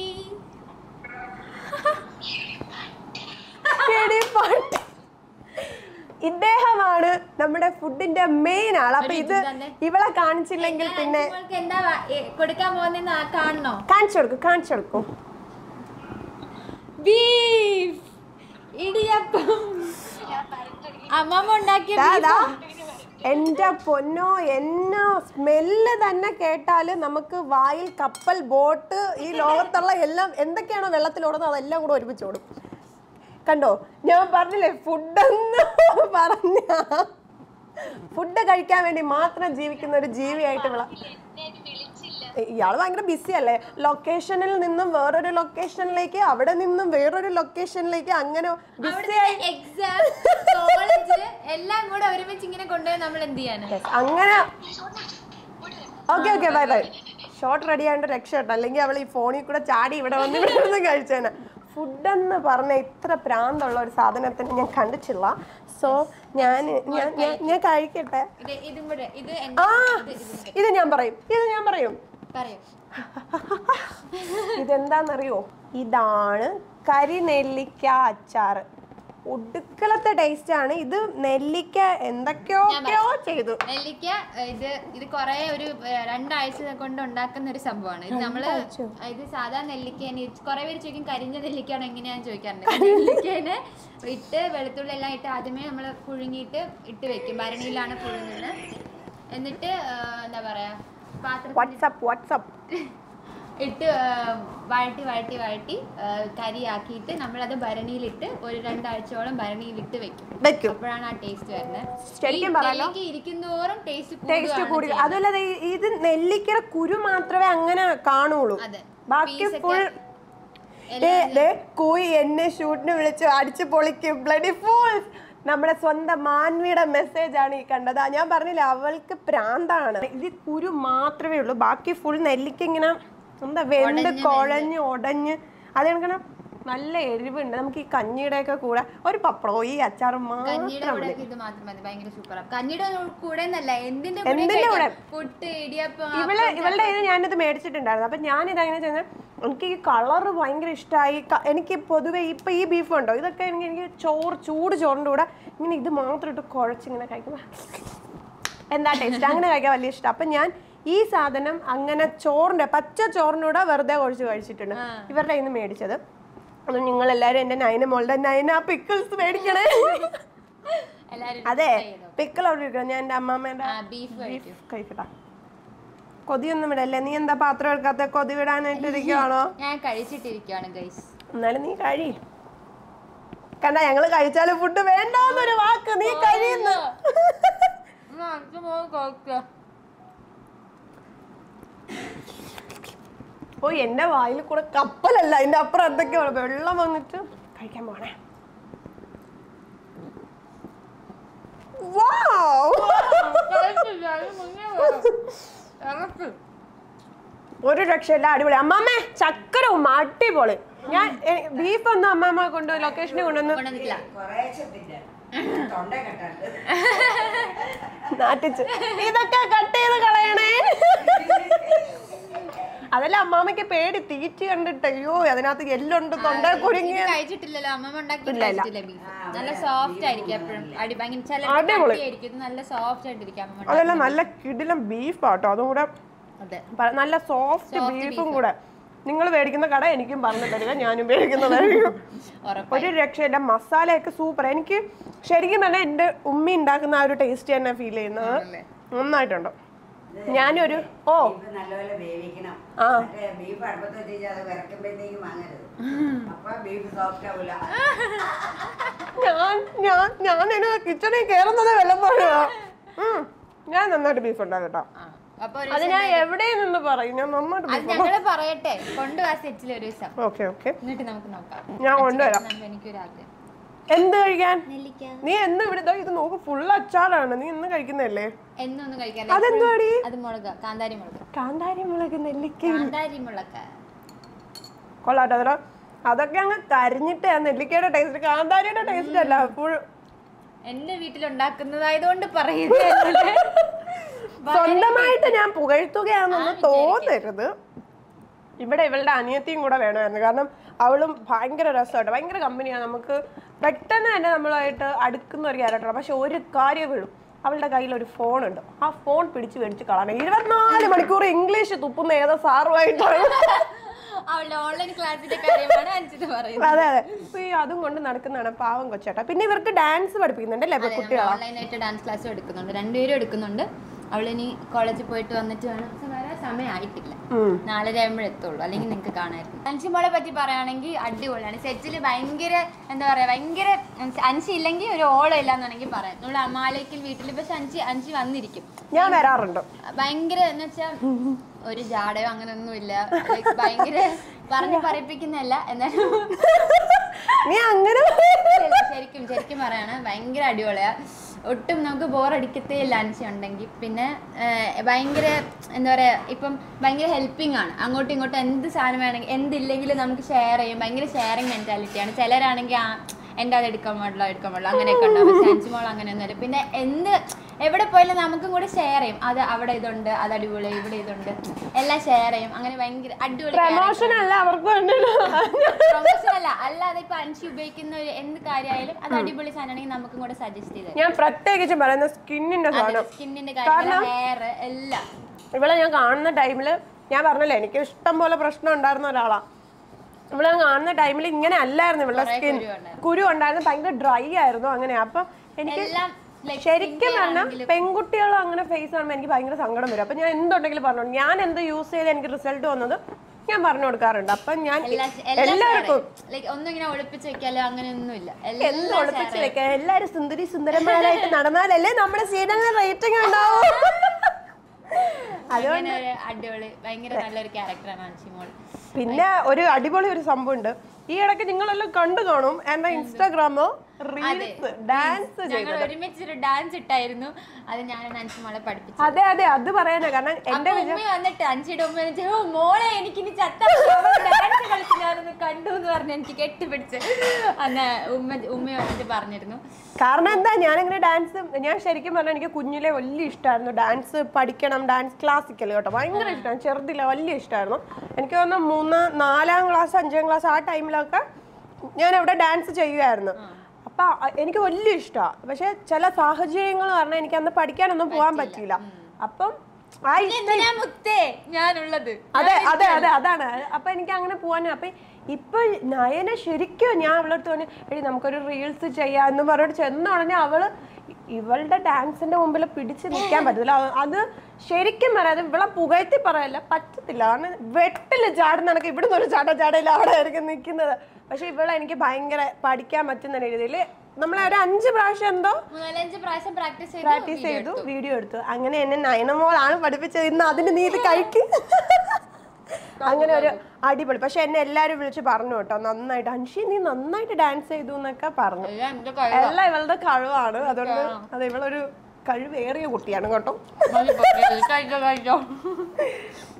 S1: എടി പട്ടി. ഇദ്ദേഹമാണ് നമ്മുടെ ഫുഡിന്റെ മെയിൻ ആൾ അപ്പൊ ഇത്
S2: തന്നെ.
S1: ഇവളെ കാണിച്ചില്ലെങ്കിൽ പിന്നെ
S2: നിങ്ങൾക്ക് എന്താ വാ- ഏ, കൊടുക്കാൻ പോകുന്ന കാണണോ
S1: കാണിച്ചു കൊടുക്കും കാണിച്ചു കൊടുക്കും
S2: ബീഫ് ഇടിയപ്പം അമ്മമ്മ ഉണ്ടാക്കിയ
S1: ദാ,
S2: beef
S1: ദാ.
S2: ആ.
S1: എന്റെ പൊന്നോ എന്നോ സ്മെല്ല് തന്നെ കേട്ടാല് നമുക്ക് വായിൽ കപ്പൽ ബോട്ട് ഈ ലോകത്തുള്ള എല്ലാം എന്തൊക്കെയാണോ വെള്ളത്തിലോടുന്നത് അതെല്ലാം കൂടെ ഒരുമിച്ച് ഓടും കണ്ടോ ഞാൻ പറഞ്ഞില്ലേ ഫുഡെന്ന് പറഞ്ഞ ഫുഡ് കഴിക്കാൻ വേണ്ടി മാത്രം ജീവിക്കുന്ന ഒരു ജീവിയായിട്ട് വിള ഇയാള് ഭയങ്കര ബിസി അല്ലേ ലൊക്കേഷനിൽ നിന്നും വേറൊരു ലൊക്കേഷനിലേക്ക് അവിടെ നിന്നും വേറൊരു ലൊക്കേഷനിലേക്ക് അങ്ങനെ ബിസി
S2: അവിടുത്തെ എക്സാം കോളേജ് എല്ലാം കൂടെ ഒരുമിച്ച് ഇങ്ങനെ കൊണ്ടുപോയി നമ്മൾ എന്ത് ചെയ്യാനാ
S1: Yes, അങ്ങനെ okay okay bye bye short ready ആയതുകൊണ്ട് രക്ഷപ്പെട്ടു അല്ലെങ്കിൽ അവൾ ഈ ഫോണിൽ കൂടെ ചാടി ഇവിടെ വന്ന് ഇവിടെ നിന്ന് കഴിച്ചേനെ ഫുഡെന്ന് പറഞ്ഞ ഇത്ര പ്രാന്തുള്ള ഒരു സാധനത്തിന് ഞാൻ കണ്ടിട്ടില്ല സോ ഞാൻ ഞാൻ ഞാൻ- ഞാൻ കഴിക്കട്ടെ
S2: ഇത് ഇതും കൂടെ ഇത്
S1: ആ
S2: എന്റെ ഇത് ഇതും കൂടെ.
S1: ഇത് ഞാൻ പറയും ഇത് ഞാൻ പറയും
S2: പറയൂ
S1: ഇതെന്താണെന്നറിയോ ഇതാണ് കരിനെല്ലിക്ക അച്ചാറ് ഒടുക്കളത്തെ ടേസ്റ്റ് ആണ് ഇത് നെല്ലിക്ക എന്തൊക്കെയോ ചെയ്തു
S2: നെല്ലിക്ക ഏ, ഇത് ഇത് കൊറേ ഒരു ഏ, രണ്ടാഴ്ച കൊണ്ട് ഉണ്ടാക്കുന്ന ഒരു സംഭവമാണ് ഇത് നമ്മള് ഇത് സാധാ നെല്ലിക്കേനെ കുറെ പേര് ചോദിക്കും കരിഞ്ഞ നെല്ലിക്കാണ് എങ്ങനെയാന്ന് ചോദിക്കാറുണ്ട് നെല്ലിക്കേനെ ഇട്ട് വെളുത്തുള്ളി എല്ലാം ഇട്ട് ആദ്യമേ നമ്മൾ പുഴുങ്ങിയിട്ട് ഇട്ട് വെക്കും ഭരണിയിലാണ് പുഴുങ്ങുന്നത് എന്നിട്ട് ഏ, എന്താ പറയാ പാത്രത്തിൽ
S1: വാട്സപ്പ് വാട്സപ്പ്
S2: ഇട്ട് ആ, വഴട്ടി വഴട്ടി വഴട്ടി ആ, കരിയാക്കിയിട്ട് നമ്മളത് ഭരണിയിലിട്ട് ഒരു രണ്ടാഴ്ചയോളം ഭരണിയിലിട്ട് വെക്കും
S1: വെക്കും
S2: അപ്പോഴാണ് ആ ടേസ്റ്റ് വരുന്നത്
S1: ശരിക്കും പറയാലോ?
S2: ഇരിക്കുന്നോറും ടേസ്റ്റ്
S1: ടേസ്റ്റ് കൂടി അതുപോലെ ദേ ഇത് നെല്ലിക്കയുടെ കുരു മാത്രമേ അങ്ങനെ കാണുള്ളൂ
S2: അതെ.
S1: ബാക്കി
S2: Piece ഒക്കെ
S1: ഫുൾ കോയി എന്നെ ഷൂട്ടിന് വിളിച്ചു അടിച്ചു പൊളിക്കും ബ്ലഡി ഫുൾ നമ്മുടെ സ്വന്തം മാൻവിയുടെ മെസ്സേജ് ആണ് ഈ കണ്ടത് ആ, ഞാൻ പറഞ്ഞില്ല അവൾക്ക് പ്രാന്താണ് ഇത് കുരു മാത്രമേ ഉള്ളൂ ബാക്കി ഫുൾ നെല്ലിക്ക ഇങ്ങനെ എന്താ വെന്ത് കുഴഞ്ഞ് ഉടഞ്ഞ് അത് കണക്കണ നല്ല എരിവുണ്ട് നമുക്ക് ഈ കഞ്ഞിയുടെ ഒക്കെ കൂടെ ഒരു പപ്പടോ ഈ അച്ചാറും
S2: കഞ്ഞിയുടെ
S1: മാത്രം
S2: കൂടെ ഇത് മാത്രം മതി ഭയങ്കര സൂപ്പറാണ് കഞ്ഞിയുടെ കൂടെ എന്നല്ല എന്തിന്റെ
S1: എന്തിന്റെ
S2: കൂടെ
S1: കൂടെ?
S2: പുട്ട് ഇടിയപ്പം
S1: ഇവള് ഇവളുടെ ഇത് ഞാനിത് മേടിച്ചിട്ടുണ്ടായിരുന്നു അപ്പൊ ഞാനിത് അങ്ങനെ ചെയ്യുന്നത് എനിക്ക് ഈ കളർ ഭയങ്കര ഇഷ്ടമായി എനിക്ക് പൊതുവെ ഇപ്പൊ ഈ ബീഫ് ഉണ്ടോ ഇതൊക്കെ എനിക്ക് എനിക്ക് ചോറ് ചൂട് ചോറിൻ്റെ കൂടെ ഇങ്ങനെ ഇത് മാത്രം ഇട്ട് കുഴച്ചിങ്ങനെ കഴിക്കുമ്പോൾ എന്താ ടേസ്റ്റ് അങ്ങനെ കഴിക്കാൻ വലിയ ഇഷ്ടം അപ്പൊ ഞാൻ ഈ സാധനം അങ്ങനെ ചോറിന്റെ പച്ച ചോറിനൂടെ വെറുതെ കുഴച്ച് കഴിച്ചിട്ടുണ്ട് ഇവരുടെ കയ്യിൽ നിന്ന് മേടിച്ചത് അത് നിങ്ങൾ എല്ലാവരും എൻ്റെ നൈന മോളുടെ നൈന പിക്കിൾസ് മേടിക്കണേ
S2: എല്ലാരും
S1: അതെ പിക്കിൾ അവിടെ ഇരിക്കണം ഞാൻ എൻ്റെ അമ്മാമ്മേൻ്റെ
S2: ബീഫ് കഴിക്കും
S1: കഴിക്കട്ടാ കൊതിയൊന്നും വിടല്ലേ നീ എന്താ പാത്രം എടുക്കാത്ത കൊതി വിടാനായിട്ട് ഇരിക്കുവാണോ
S2: ഞാൻ കഴിച്ചിട്ടിരിക്കുവാണ് ഗൈസ്
S1: എന്നാലും നീ കഴി കണ്ട ഞങ്ങള് കഴിച്ചാലും ഫുഡ് വേണ്ടെന്നൊരു വാക്ക് നീ കഴിയുന്നു ഓ എന്റെ വായിൽ കൂടെ കപ്പലല്ല അതിന്റെ അപ്പുറം എന്തൊക്കെയോ വെള്ളം വന്നിട്ട് കഴിക്കാൻ പോണേ Wow! ഒരു രക്ഷയില്ല അടിപൊളി അമ്മാമ്മേ ചക്കര ഉമ്മ അടിപൊളി ഞാൻ ബീഫ് ഒന്നും അമ്മമ്മ കൊണ്ട് ലൊക്കേഷനിൽ കൊണ്ടുവന്ന്
S2: കൊണ്ടുവന്നിട്ടില്ല
S3: കുറേശ്ശെ തിന്നാൻ. തൊണ്ട കെട്ടാണ്ട്
S1: നാട്ടിച്ച് ഇതൊക്കെ കട്ട് ചെയ്ത് കളയണേ അതല്ല അമ്മാമ്മയ്ക്ക് പേടി തീറ്റി കണ്ടിട്ട് അയ്യോ അതിനകത്ത് എല്ലുണ്ട് തൊണ്ട കുരുങ്ങി
S2: ഇത് കഴിച്ചിട്ടില്ലല്ലോ അമ്മ ഉണ്ടാക്കി കഴിച്ചിട്ടില്ല ബീഫ് നല്ല സോഫ്റ്റ് ആയിരിക്കും എപ്പോഴും അടി ഭയങ്കര ചില
S1: അടിപൊളി.
S2: ആയിരിക്കും ഇത് നല്ല സോഫ്റ്റ് ആയിട്ടിരിക്കും അമ്മ ഉണ്ടാക്കി-
S1: അതല്ല നല്ല കിടിലം ബീഫ് ആട്ടോ അതും കൂടെ
S2: അതെ
S1: പ- നല്ല സോഫ്റ്റ് ബീഫും കൂടെ നിങ്ങൾ മേടിക്കുന്ന കട എനിക്കും പറഞ്ഞു തരിക ഞാനും മേടിക്കുന്നതായിരിക്കും
S2: ഉറപ്പ്
S1: ഒരു രക്ഷയില്ല മസാലയൊക്കെ സൂപ്പർ എനിക്ക് ശരിക്കും പറഞ്ഞാൽ എൻ്റെ ഉമ്മി ഉണ്ടാക്കുന്ന ആ ഒരു ടേസ്റ്റ് തന്നെ ഫീൽ ചെയ്യുന്നത് നന്നായിട്ടുണ്ട് ഞാനൊരു ഓ
S3: ബീഫ് നല്ലപോലെ വേവിക്കണം
S1: ആ.
S3: മറ്റേ ബീഫ് അടുപ്പത്ത് വെച്ച് അത് വിറക്കുമ്പോഴത്തേക്കും വാങ്ങരുത് അപ്പൊ ബീഫ് സോഫ്റ്റ് ആവൂല
S1: ഞാൻ ഞാൻ ഞാൻ എന്നെ കിച്ചണിൽ കയറുന്നത് വെള്ളപ്പോഴാ ഞാൻ നന്നായിട്ട് ബീഫ് ഉണ്ടാകും കേട്ടോ
S2: ആ. അപ്പൊ ഒരു
S1: അത് ഞാൻ എവിടെ നിന്ന് പറയും ഞാൻ നന്നായിട്ട്
S2: അത്
S1: ബീഫ്
S2: ഞങ്ങള് പറയട്ടെ കൊണ്ടുപോവാ സെറ്റിൽ ഒരു ദിവസം
S1: ഓക്കെ ഓക്കെ
S2: എന്നിട്ട് നമുക്ക് നോക്കാം
S1: ഞാൻ കൊണ്ടുവരാം
S2: അച്ഛൻ എനിക്കൊരു ആഗ്രഹം
S1: എന്ത് കഴിക്കാൻ
S2: നെല്ലിക്ക
S1: നീ എന്ന് ഇവിടെ ദാ ഇത് നോക്ക് ഫുൾ അച്ചാറാണ് നീ ഇന്ന് കഴിക്കുന്നതല്ലേ
S2: എന്നൊന്നും കഴിക്കാൻ
S1: അതെന്തുവാടി
S2: അത് മുളക് കാന്താരി മുളക്
S1: കാന്താരി മുളക് നെല്ലിക്ക
S2: കാന്താരി മുളക്
S1: കൊള്ളാട്ടോ അതിലോ അതൊക്കെ അങ്ങ് കരിഞ്ഞിട്ട് ആ നെല്ലിക്കയുടെ ടേസ്റ്റ് കാന്താരിയുടെ ടേസ്റ്റ് അല്ല ഫുൾ
S2: എന്റെ വീട്ടിൽ ഉണ്ടാക്കുന്നതായതുകൊണ്ട് പറയുന്നത്
S1: സ്വന്തമായിട്ട് ഞാൻ പുകഴ്ത്തുകയാണെന്ന് തോന്നരുത് ഇവിടെ ഇവളുടെ അനിയത്തിയും കൂടെ വേണമായിരുന്നു കാരണം അവളും ഭയങ്കര രസമായിട്ട് ഭയങ്കര കമ്പനിയാണ് നമുക്ക് പെട്ടെന്ന് തന്നെ നമ്മളുമായിട്ട് അടുക്കുന്ന ഒരു ക്യാരക്ടറാണ് പക്ഷെ ഒരു കാര്യം വീഴും അവളുടെ കയ്യിൽ ഒരു ഫോൺ ഉണ്ട് ആ ഫോൺ പിടിച്ച് മേടിച്ച് കളയണം ഇരുപത്തിനാല് മണിക്കൂർ ഇംഗ്ലീഷ് തുപ്പുന്ന ഏതോ സാറുമായിട്ടാണ്
S2: അവളുടെ ഓൺലൈൻ ക്ലാസ്സിന്റെ കാര്യമാണ് അഞ്ചിത് പറയുന്നത്
S1: അതെ അതെ അപ്പൊ ഈ അതും കൊണ്ട് നടക്കുന്നതാണ് പാവം കൊച്ചേട്ടാ പിന്നെ ഇവർക്ക് ഡാൻസ് പഠിപ്പിക്കുന്നുണ്ടല്ലേ ഇപ്പൊ കുട്ടികളെ
S2: ഓൺലൈനായിട്ട് ഡാൻസ് ക്ലാസ് എടുക്കുന്നുണ്ട് രണ്ടുപേരും എടുക്കുന്നുണ്ട് അവളിനി കോളേജിൽ പോയിട്ട് വന്നിട്ട് വേണം പക്ഷെ വരാൻ സമയമായിട്ടില്ല
S1: ഉം.
S2: നാലര ആകുമ്പോഴേ എത്തുള്ളൂ അല്ലെങ്കിൽ നിങ്ങൾക്ക് കാണായിരുന്നു അൻഷിമോളെ പറ്റി പറയുകയാണെങ്കിൽ അടിപൊളിയാണ് സെറ്റിൽ ഭയങ്കര എന്താ പറയാ ഭയങ്കര അൻഷി ഇല്ലെങ്കിൽ ഒരു ഓളം ഇല്ലാന്നാണെങ്കിൽ പറയാം നമ്മൾ അമാലയ്ക്കൽ വീട്ടിൽ പക്ഷെ അഞ്ചി അഞ്ചി വന്നിരിക്കും
S1: ഞാൻ വരാറുണ്ട്
S2: ഭയങ്കര എന്ന് വെച്ചാൽ ഒരു ജാടയോ അങ്ങനെയൊന്നുമില്ല Like ഭയങ്കര പറഞ്ഞ് പറയിപ്പിക്കുന്നതല്ല എന്നാലും
S1: നീ അങ്ങനെ
S2: ഇല്ല, ശരിക്കും ശരിക്കും പറയാണ് ഭയങ്കര അടിപൊളിയാ ഒട്ടും നമുക്ക് ബോറടിക്കത്തേ ഇല്ല അൻസി ഉണ്ടെങ്കിൽ പിന്നെ ഏഹ്, ഭയങ്കര എന്താ പറയാ ഇപ്പം ഭയങ്കര ഹെൽപ്പിംഗ് ആണ് അങ്ങോട്ടും ഇങ്ങോട്ടും എന്ത് സാധനം വേണമെങ്കിൽ എന്തില്ലെങ്കിലും നമുക്ക് ഷെയർ ചെയ്യും ഭയങ്കര ഷെയറിങ് മെന്റാലിറ്റിയാണ് ചിലരാണെങ്കിൽ ആ എൻ്റെ അത് എടുക്കാൻ പാടില്ല എടുക്കാൻ പാടില്ല അങ്ങനെയൊക്കെ ഉണ്ടാവും പക്ഷെ അഞ്ചു മോൾ അങ്ങനെയൊന്നുമില്ല പിന്നെ എന്ത് എവിടെ പോയാലും നമുക്കും കൂടെ ഷെയർ ചെയ്യും അത് അവിടെ ഇതുണ്ട് അത് അടിപൊളി ഇവിടെ ഇതുണ്ട് എല്ലാം ഷെയർ ചെയ്യും അങ്ങനെ ഭയങ്കര അടിപൊളി
S1: പ്രമോഷൻ അല്ല അവർക്ക് വേണ്ടിയിട്ട്
S2: പ്രൊമോഷൻ അല്ല അല്ലാതെ ഇപ്പൊ അൻഷി ഉപയോഗിക്കുന്ന ഒരു എന്ത് കാര്യമായാലും അത് അടിപൊളി സാധനമാണെങ്കിൽ നമുക്കും കൂടെ സജസ്റ്റ് ചെയ്ത്
S1: ഞാൻ പ്രത്യേകിച്ച് പറയുന്ന സ്കിന്നിന്റെ സാധനം
S2: സ്കിന്നിന്റെ കാര്യം ഹെയർ എല്ലാം
S1: ഇവളെ ഞാൻ കാണുന്ന ടൈമിൽ ഞാൻ പറഞ്ഞല്ലോ എനിക്ക് ഇഷ്ടം പോലെ പ്രശ്നം ഉണ്ടായിരുന്ന ഒരാളാ ഇവളെ ഞാൻ കാണുന്ന ടൈമിൽ ഇങ്ങനെ അല്ലായിരുന്നു ഇവളുടെ സ്കിൻ
S2: കുരു ഉണ്ടായിരുന്നു.
S1: കുരു ഉണ്ടായിരുന്നു ഭയങ്കര ഡ്രൈ ആയിരുന്നു അങ്ങനെ അപ്പൊ എനിക്ക്
S2: എല്ലാം like
S1: ശരിക്കും
S2: skincare
S1: പറഞ്ഞാൽ
S2: ആണെങ്കിലും
S1: പെൺകുട്ടികളും അങ്ങനെ ഫേസ് കാണുമ്പോൾ എനിക്ക് ഭയങ്കര സങ്കടം വരും അപ്പൊ ഞാൻ എന്തുണ്ടെങ്കിലും പറഞ്ഞു ഞാൻ എന്ത് യൂസ് ചെയ്ത് എനിക്ക് റിസൾട്ട് വന്നത് ഞാൻ പറഞ്ഞു കൊടുക്കാറുണ്ട് അപ്പൊ ഞാൻ
S2: എല്ലാം എല്ലാം
S1: എല്ലാവർക്കും
S2: ലൈക്ക് ഒന്നും ഇങ്ങനെ ഒളിപ്പിച്ച് വെക്കാലോ അങ്ങനെയൊന്നുമില്ല
S1: എന്ത്
S2: എല്ലാം
S1: ഒളിപ്പിച്ച് വെക്കാൻ എല്ലാരും സുന്ദരി സുന്ദരന്മാരായിട്ട് നടന്നാലല്ലേ നമ്മുടെ സീരിയലിന് റേറ്റിംഗ് ഉണ്ടാവും
S2: അങ്ങനെ ഒരു അടിപൊളി ഭയങ്കര നല്ലൊരു ക്യാരക്ടറാണ് അൻഷിമോൾ
S1: പിന്നെ ഒരു അടിപൊളി ഒരു സംഭവം ഉണ്ട് ഈ ഇടയ്ക്ക് നിങ്ങളെല്ലാം കണ്ടു കാണും എന്റെ ഇൻസ്റ്റാഗ്രാമ് റീൽസ് ഡാൻസ്
S2: ഞങ്ങൾ ഒരുമിച്ച് ഒരു ഡാൻസ് ഇട്ടായിരുന്നു അത് ഞാൻ അൻഷിമോളെ പഠിപ്പിച്ചു
S1: അതെ അതെ അത് പറയാനാ കാരണം എന്റെ
S2: അപ്പൊ ഉമ്മ വന്നിട്ട് അഞ്ചിയുടെ ഉമ്മ വന്നിട്ട്, ഓ മോളെ എനിക്ക് ഇനി ചത്ത ഡാൻസ് കളിച്ച് ഞാനൊന്ന് കണ്ടു എന്ന് പറഞ്ഞ് എനിക്ക് കെട്ടിപ്പിടിച്ച് അന്ന് ഉമ്മ ഉമ്മ വന്നിട്ട് പറഞ്ഞിരുന്നു
S1: കാരണം എന്താ ഞാനിങ്ങനെ ഡാൻസ് ഞാൻ ശരിക്കും പറഞ്ഞാൽ എനിക്ക് കുഞ്ഞിലെ വലിയ ഇഷ്ടമായിരുന്നു ഡാൻസ് പഠിക്കണം ഡാൻസ് ക്ലാസിക്കൽ കേട്ടോ ഭയങ്കര ഇഷ്ടമാണ് ചെറുതില്ല വലിയ ഇഷ്ടമായിരുന്നു എനിക്ക് തോന്നുന്നു മൂന്ന് നാലാം ക്ലാസ് അഞ്ചാം ക്ലാസ് ആ ടൈമിലൊക്കെ ഞാൻ അവിടെ ഡാൻസ് ചെയ്യുമായിരുന്നു അപ്പൊ അ- എനിക്ക് വലിയ ഇഷ്ടമാണ് പക്ഷെ ചില സാഹചര്യങ്ങൾ കാരണം എനിക്ക് അന്ന് പഠിക്കാനൊന്നും പോകാൻ പറ്റിയില്ല അപ്പം ആ ഇഷ്ടം
S2: എന്തിനാ മുത്തേ ഞാനുള്ളത്
S1: അതെ അതെ അതെ അതാണ് അപ്പൊ എനിക്ക് അങ്ങനെ പോവാൻ അപ്പൊ ഇപ്പൊ നയന ശരിക്കും ഞാൻ അവളുടെ അടുത്ത് പറഞ്ഞു എടി നമുക്കൊരു റീൽസ് ചെയ്യാം എന്ന് പറഞ്ഞിട്ട് ചെന്ന ഉടനെ അവള് ഇവളുടെ ഡാൻസിന്റെ മുമ്പിൽ പിടിച്ച് നിൽക്കാൻ പറ്റത്തില്ല അത് അത് ശരിക്കും പറയാതെ ഇവളെ പുകഴ്ത്തി പറയല്ല പറ്റത്തില്ല കാരണം വെട്ടില് ചാടുന്ന കണക്ക് ഇവിടുന്ന് ഒരു ചാട്ട ചാടയില്ല അവിടെ ആയിരിക്കും നിൽക്കുന്നത് പക്ഷെ ഇവളെ എനിക്ക് ഭയങ്കര പഠിക്കാൻ പറ്റുന്ന രീതിയിൽ നമ്മളെ ഒരു അഞ്ച് പ്രാവശ്യം എന്തോ
S2: മൂന്നാലഞ്ച് പ്രാവശ്യം പ്രാക്ടീസ് ചെയ്തു
S1: പ്രാക്ടീസ് ചെയ്തു വീഡിയോ എടുത്തു അങ്ങനെ എന്നെ നയനമോളാണ് പഠിപ്പിച്ചത് ഇന്ന് അതിന് നീ ഇത് കഴിക്കും അങ്ങനെ ഒരു അടിപൊളി പക്ഷെ എന്നെ എല്ലാരും വിളിച്ച് പറഞ്ഞു കേട്ടോ നന്നായിട്ട് അൻഷി നീ നന്നായിട്ട് ഡാൻസ് ചെയ്തു എന്നൊക്കെ പറഞ്ഞു
S2: എല്ലാം എന്റെ കഴിവ്.
S1: എല്ലാം ഇവളുടെ കഴിവാണ് അതുകൊണ്ട് അത് ഇവളൊരു കഴിവേറിയ കുട്ടിയാണ് കേട്ടോ
S2: മതി, മതി, കഴിച്ചോ, കഴിച്ചോ.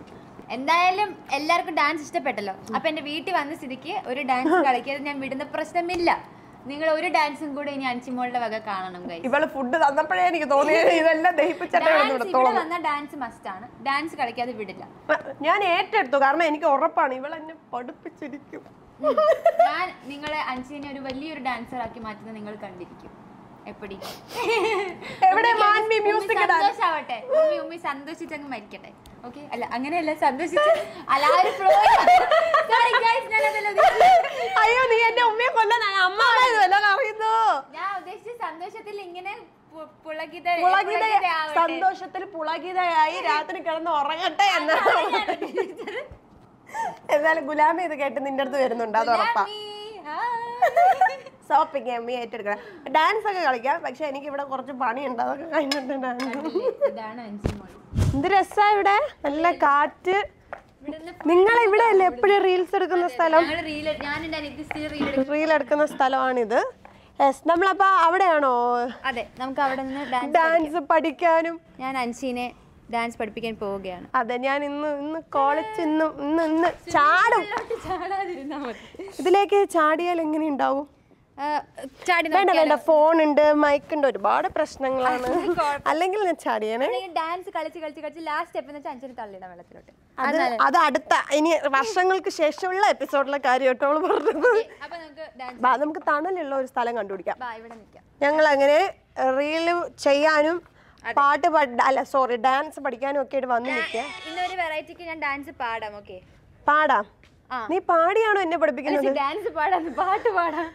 S2: എന്തായാലും എല്ലാവർക്കും ഡാൻസ് ഇഷ്ടപ്പെട്ടല്ലോ അപ്പൊ എന്റെ വീട്ടിൽ വന്ന സ്ഥിതിക്ക് ഒരു ഡാൻസ് കളിക്കാതെ ഞാൻ വിടുന്ന പ്രശ്നമില്ല നിങ്ങൾ ഒരു ഡാൻസും കൂടെ ഇനി അഞ്ചിമോളുടെ വക കാണണം guys.
S1: ഇവള് ഫുഡ് തന്നപ്പോഴേ എനിക്ക് തോന്നിയത് ഇതെല്ലാം ദഹിപ്പിച്ചിട്ടേ
S2: ഡാൻസ്
S1: ഇവിടെ
S2: ഇവിടെ
S1: വിടത്തോളം
S2: വന്ന ഡാൻസ് മസ്റ്റ് ആണ് ഡാൻസ് കളിക്കാതെ വിടില്ല
S1: ഞാൻ ഏറ്റെടുത്തു കാരണം എനിക്ക് ഉറപ്പാണ് ഇവൾ എന്നെ പഠിപ്പിച്ചിരിക്കും
S2: ഉം. ഞാൻ നിങ്ങളെ അഞ്ചിനെ ഒരു വലിയൊരു ഡാൻസർ ആക്കി മാറ്റുന്നത് നിങ്ങൾ കണ്ടിരിക്കും എപ്പടി
S1: എവിടെ മാൻവി
S2: ഉമ്മി
S1: മ്യൂസിക്
S2: സന്തോഷാവട്ടെ ഉമ്മി ഉമ്മി സന്തോഷിച്ച് അങ്ങ് മരിക്കട്ടെ ഓക്കെ അല്ല അങ്ങനെയല്ല സന്തോഷിച്ച് അല്ല ആ ഒരു flow Sorry guys, ഞാൻ അതല്ല ഉദ്ദേശിച്ചത്.
S1: അയ്യോ നീ എന്റെ ഉമ്മയെ കൊല്ലാൻ അമ്മ വല്ലതും അറിയുന്നു
S2: ഞാൻ ഉദ്ദേശിച്ച സന്തോഷത്തിൽ ഇങ്ങനെ പു- പുളകിത
S1: പുളകിത
S2: പുളകിതയാവട്ടെ.
S1: സന്തോഷത്തിൽ പുളകിതയായി രാത്രി കിടന്ന് ഉറങ്ങട്ടെ എന്ന്
S2: അതാണ് ഞാൻ ഉദ്ദേശിച്ചത്.
S1: എന്നാലും ഗുലാമി ഇത് കേട്ട് നിന്റെ അടുത്ത് വരുന്നുണ്ട് അത് ഉറപ്പാ
S2: ഉമ്മി, ഹായ്.
S1: സോപ്പിങ് അമ്മി ഏറ്റെടുക്കണം ഡാൻസ് ഒക്കെ കളിക്കാം പക്ഷെ എനിക്ക് ഇവിടെ കുറച്ച് പണിയുണ്ട് അതൊക്കെ കഴിഞ്ഞിട്ട് ഡാൻസ്
S2: ഇതാണ് അഞ്ചിമോൾ
S1: എന്ത് രസാ ഇവിടെ നല്ല കാറ്റ്
S2: ഇവിടുന്ന്
S1: നിങ്ങൾ ഇവിടെ അല്ലേ എപ്പോഴും റീൽസ് എടുക്കുന്ന സ്ഥലം
S2: ഞങ്ങൾ റീൽ ഞാൻ എന്റെ അനിയത്തി സ്ഥിരം റീൽ എടുക്കും
S1: റീൽ എടുക്കുന്ന സ്ഥലമാണിത് യെസ് നമ്മളപ്പോ അവിടെയാണോ
S2: അതെ നമുക്ക് അവിടെ നിന്ന് ഡാൻസ്
S1: ഡാൻസ് പഠിക്കാനും
S2: ഞാൻ അൻഷീനെ ഡാൻസ് പഠിപ്പിക്കാൻ പോവുകയാണ്
S1: അതെ ഞാൻ ഇന്ന് ഇന്ന് കോളേജ് ഇന്ന് ഇന്ന് ഇന്ന് ചാടും
S2: ചാടാതിരുന്നാ മതി
S1: ഇതിലേക്ക് ചാടിയാൽ എങ്ങനെ ഉണ്ടാവും
S2: ആ, ചാടി
S1: വേണ്ട വേണ്ട ഫോൺ ഉണ്ട് മൈക്ക് ഉണ്ട് ഒരുപാട് പ്രശ്നങ്ങളാണ് അല്ലെങ്കിൽ ഞാൻ ചാടിയാണേ
S2: ഡാൻസ് കളിച്ച് കളിച്ച് കളിച്ച് ലാസ്റ്റ് സ്റ്റെപ്പ് എന്ന് വെച്ചാൽ അഞ്ചിന് തള്ളിയിടാം വെള്ളത്തിലോട്ട്
S1: അത് അത് അടുത്ത ഇനി വർഷങ്ങൾക്ക് ശേഷമുള്ള എപ്പിസോഡിലെ കാര്യം കേട്ടോ അവള് പറഞ്ഞത്
S2: അപ്പൊ നമുക്ക് ഡാൻസ്
S1: ബാ നമുക്ക് തണലുള്ള ഒരു സ്ഥലം കണ്ടുപിടിക്കാം
S2: ബാ ഇവിടെ നിൽക്കാം
S1: ഞങ്ങൾ അങ്ങനെ റീല് ചെയ്യാനും പാട്ട് പഠി- അല്ല സോറി ഡാൻസ് പഠിക്കാനും ഒക്കെ ആയിട്ട് വന്ന് നിൽക്കുക
S2: ഇന്നൊരു വെറൈറ്റിക്ക് ഞാൻ ഡാൻസ് പാടാം ഓക്കെ
S1: പാടാം
S2: ആ.
S1: നീ പാടിയാണോ എന്നെ പഠിപ്പിക്കുന്നത്
S2: ഡാൻസ് പാടാം പാട്ട് പാടാം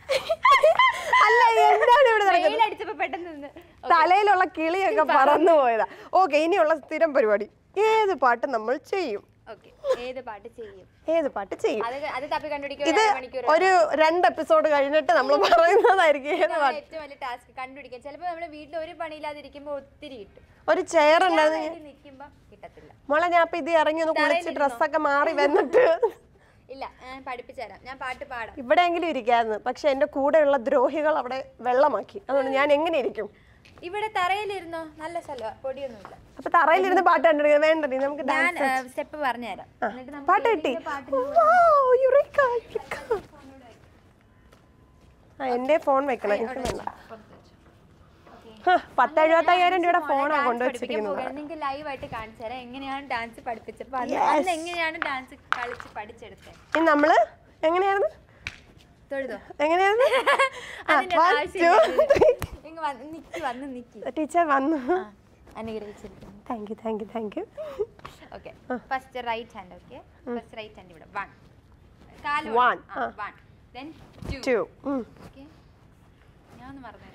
S1: അല്ല എന്താണ് ഇവിടെ നടക്കുന്നത്
S2: വെയിലടിച്ചപ്പോ പെട്ടെന്ന് നിന്ന്
S1: തലയിലുള്ള കിളിയൊക്കെ പറന്നു പോയതാ ഓക്കെ ഇനിയുള്ള സ്ഥിരം പരിപാടി ഏത് പാട്ട് നമ്മൾ ചെയ്യും
S2: ഓക്കെ ഏത് പാട്ട് ചെയ്യും
S1: ഏത് പാട്ട് ചെയ്യും
S2: അത് അത് തപ്പി കണ്ടുപിടിക്കും
S1: ഇത് ഒരു രണ്ട് എപ്പിസോഡ് കഴിഞ്ഞിട്ട് നമ്മൾ പറയുന്നതായിരിക്കും ഏത്
S2: ഇതാണ്
S1: പാട്ട്
S2: ഏറ്റവും വലിയ ടാസ്ക് കണ്ടുപിടിക്കാൻ ചിലപ്പോ നമ്മുടെ വീട്ടിൽ ഒരു പണിയില്ലാതിരിക്കുമ്പോ ഒത്തിരി കിട്ടും
S1: ഒരു ചെയർ ഉണ്ടായിരുന്നു
S2: വേണ്ടി നിൽക്കുമ്പോ കിട്ടത്തില്ല
S1: മോളെ ഞാൻ ഇപ്പൊ ഇത് ഇറങ്ങി ഒന്ന് കുളിച്ച് ഡ്രസ്സൊക്കെ മാറി വന്നിട്ട്
S2: ഇല്ല ഞാൻ പഠിപ്പിച്ചു തരാം ഞാൻ പാട്ട് പാടാം
S1: ഇവിടെയെങ്കിലും ഇരിക്കായിരുന്നു പക്ഷെ എന്റെ കൂടെയുള്ള ദ്രോഹികൾ അവിടെ വെള്ളമാക്കി അതുകൊണ്ട് ഞാൻ എങ്ങനെ ഇരിക്കും
S2: ഇവിടെ തറയിലിരുന്നോ നല്ല സ്ഥലമാണ് പൊടിയൊന്നുമില്ല
S1: അപ്പൊ തറയിലിരുന്ന് പാട്ട് കണ്ടിരിക്കുന്നത് വേണ്ടേ നമുക്ക്
S2: ഞാൻ
S1: ഡാൻസ്
S2: സ്റ്റെപ്പ് പറഞ്ഞുതരാം എന്നിട്ട് നമുക്ക്
S1: പാട്ട് കിട്ടി
S2: ഏതെങ്കിലും പാട്ട്
S1: Wow, Eureka, Eureka. ആ എന്റെ ഫോൺ വെക്കണം എനിക്ക് വേണ്ട ഹ, പത്ത് എഴുപത്തയ്യായിരം രൂപയുടെ ഫോണാണ്
S2: പഠിപ്പിക്കാൻ
S1: കൊണ്ടുവച്ചിരിക്കുന്നത്
S2: പോകുകയാണ് നിങ്ങൾക്ക് ലൈവ് ആയിട്ട് കാണിച്ചു തരാം എങ്ങനെയാണ് ഡാൻസ് പഠിപ്പിച്ചപ്പോൾ അന്ന് അന്ന് എങ്ങനെയാണ് ഡാൻസ് കളിച്ച് പഠിച്ചെടുത്തത്
S1: ഇനി നമ്മള് എങ്ങനെയായിരുന്നു
S2: തൊഴുതോ
S1: എങ്ങനെയായിരുന്നു
S2: അതിന്റെ
S1: one,
S2: ആവശ്യമില്ല.
S1: two, three.
S2: ഇങ്ങ് വന്ന് നിക്കി വന്ന് നിക്കി
S1: ടീച്ചർ വന്നു
S2: അനുഗ്രഹിച്ചിരിക്കുന്നു
S1: thank you thank you thank you
S2: okay first right hand okay first right hand ഇവിടെ വൺ കാല്
S1: One, ആ.
S2: One then two
S1: two
S2: okay ഞാൻ ഒന്ന് മറന്നു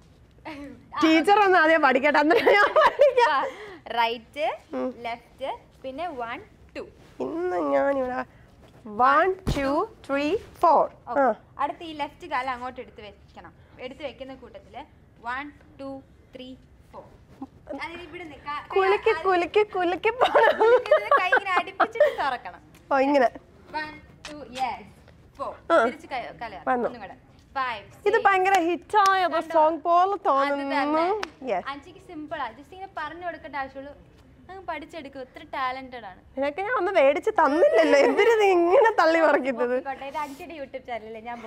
S1: ടീച്ചർ ഒന്ന് ആദ്യം പഠിക്കട്ടെ അന്നേരം ഞാൻ പഠിക്കാം
S2: റൈറ്റ് ലെഫ്റ്റ് പിന്നെ വൺ ടു
S1: ഇന്ന് ഞാനിവിടെ വൺ ടു ത്രീ ഫോർ ആ
S2: അടുത്ത് ഈ ലെഫ്റ്റ് കാലം അങ്ങോട്ട് എടുത്ത് വെക്കണം എടുത്ത് വെക്കുന്ന കൂട്ടത്തില് വൺ ടു ത്രീ ഫോർ അതായത് ഇവിടെ നിക്ക- കൈ-
S1: കുലുക്കി കുലുക്കി കുലുക്കി പോണം
S2: ഇത് കൈ ഇങ്ങനെ അടുപ്പിച്ചിട്ട് തുറക്കണം
S1: ഓ ഇങ്ങനെ
S2: വൺ ടു യെസ് ഫോർ
S1: ആ.
S2: തിരിച്ച് കൈ- കലയാം
S1: വന്നു.
S2: ഒന്നും കൂടെ ഫൈവ്
S1: ഇത് ഭയങ്കര ഹിറ്റായ സോങ് പോലെ തോന്നുന്നു യെസ്
S2: അഞ്ചിക്ക് സിമ്പിൾ ആ ജസ്റ്റ് ഇങ്ങനെ പറഞ്ഞു കൊടുക്കേണ്ട ആവശ്യമുള്ളൂ അങ്ങ് പഠിച്ചെടുക്കും ഒത്തിരി ടാലന്റഡ് ആണ്
S1: നിനക്ക് ഞാൻ ഒന്ന് മേടിച്ച് തന്നില്ലല്ലോ എന്തിനു നീ ഇങ്ങനെ തള്ളി മറിക്കുന്നത്
S2: പോയിക്കോട്ടെ, ഇത് അഞ്ചിയുടെ യൂട്യൂബ് ചാനലല്ലേ ഞാൻ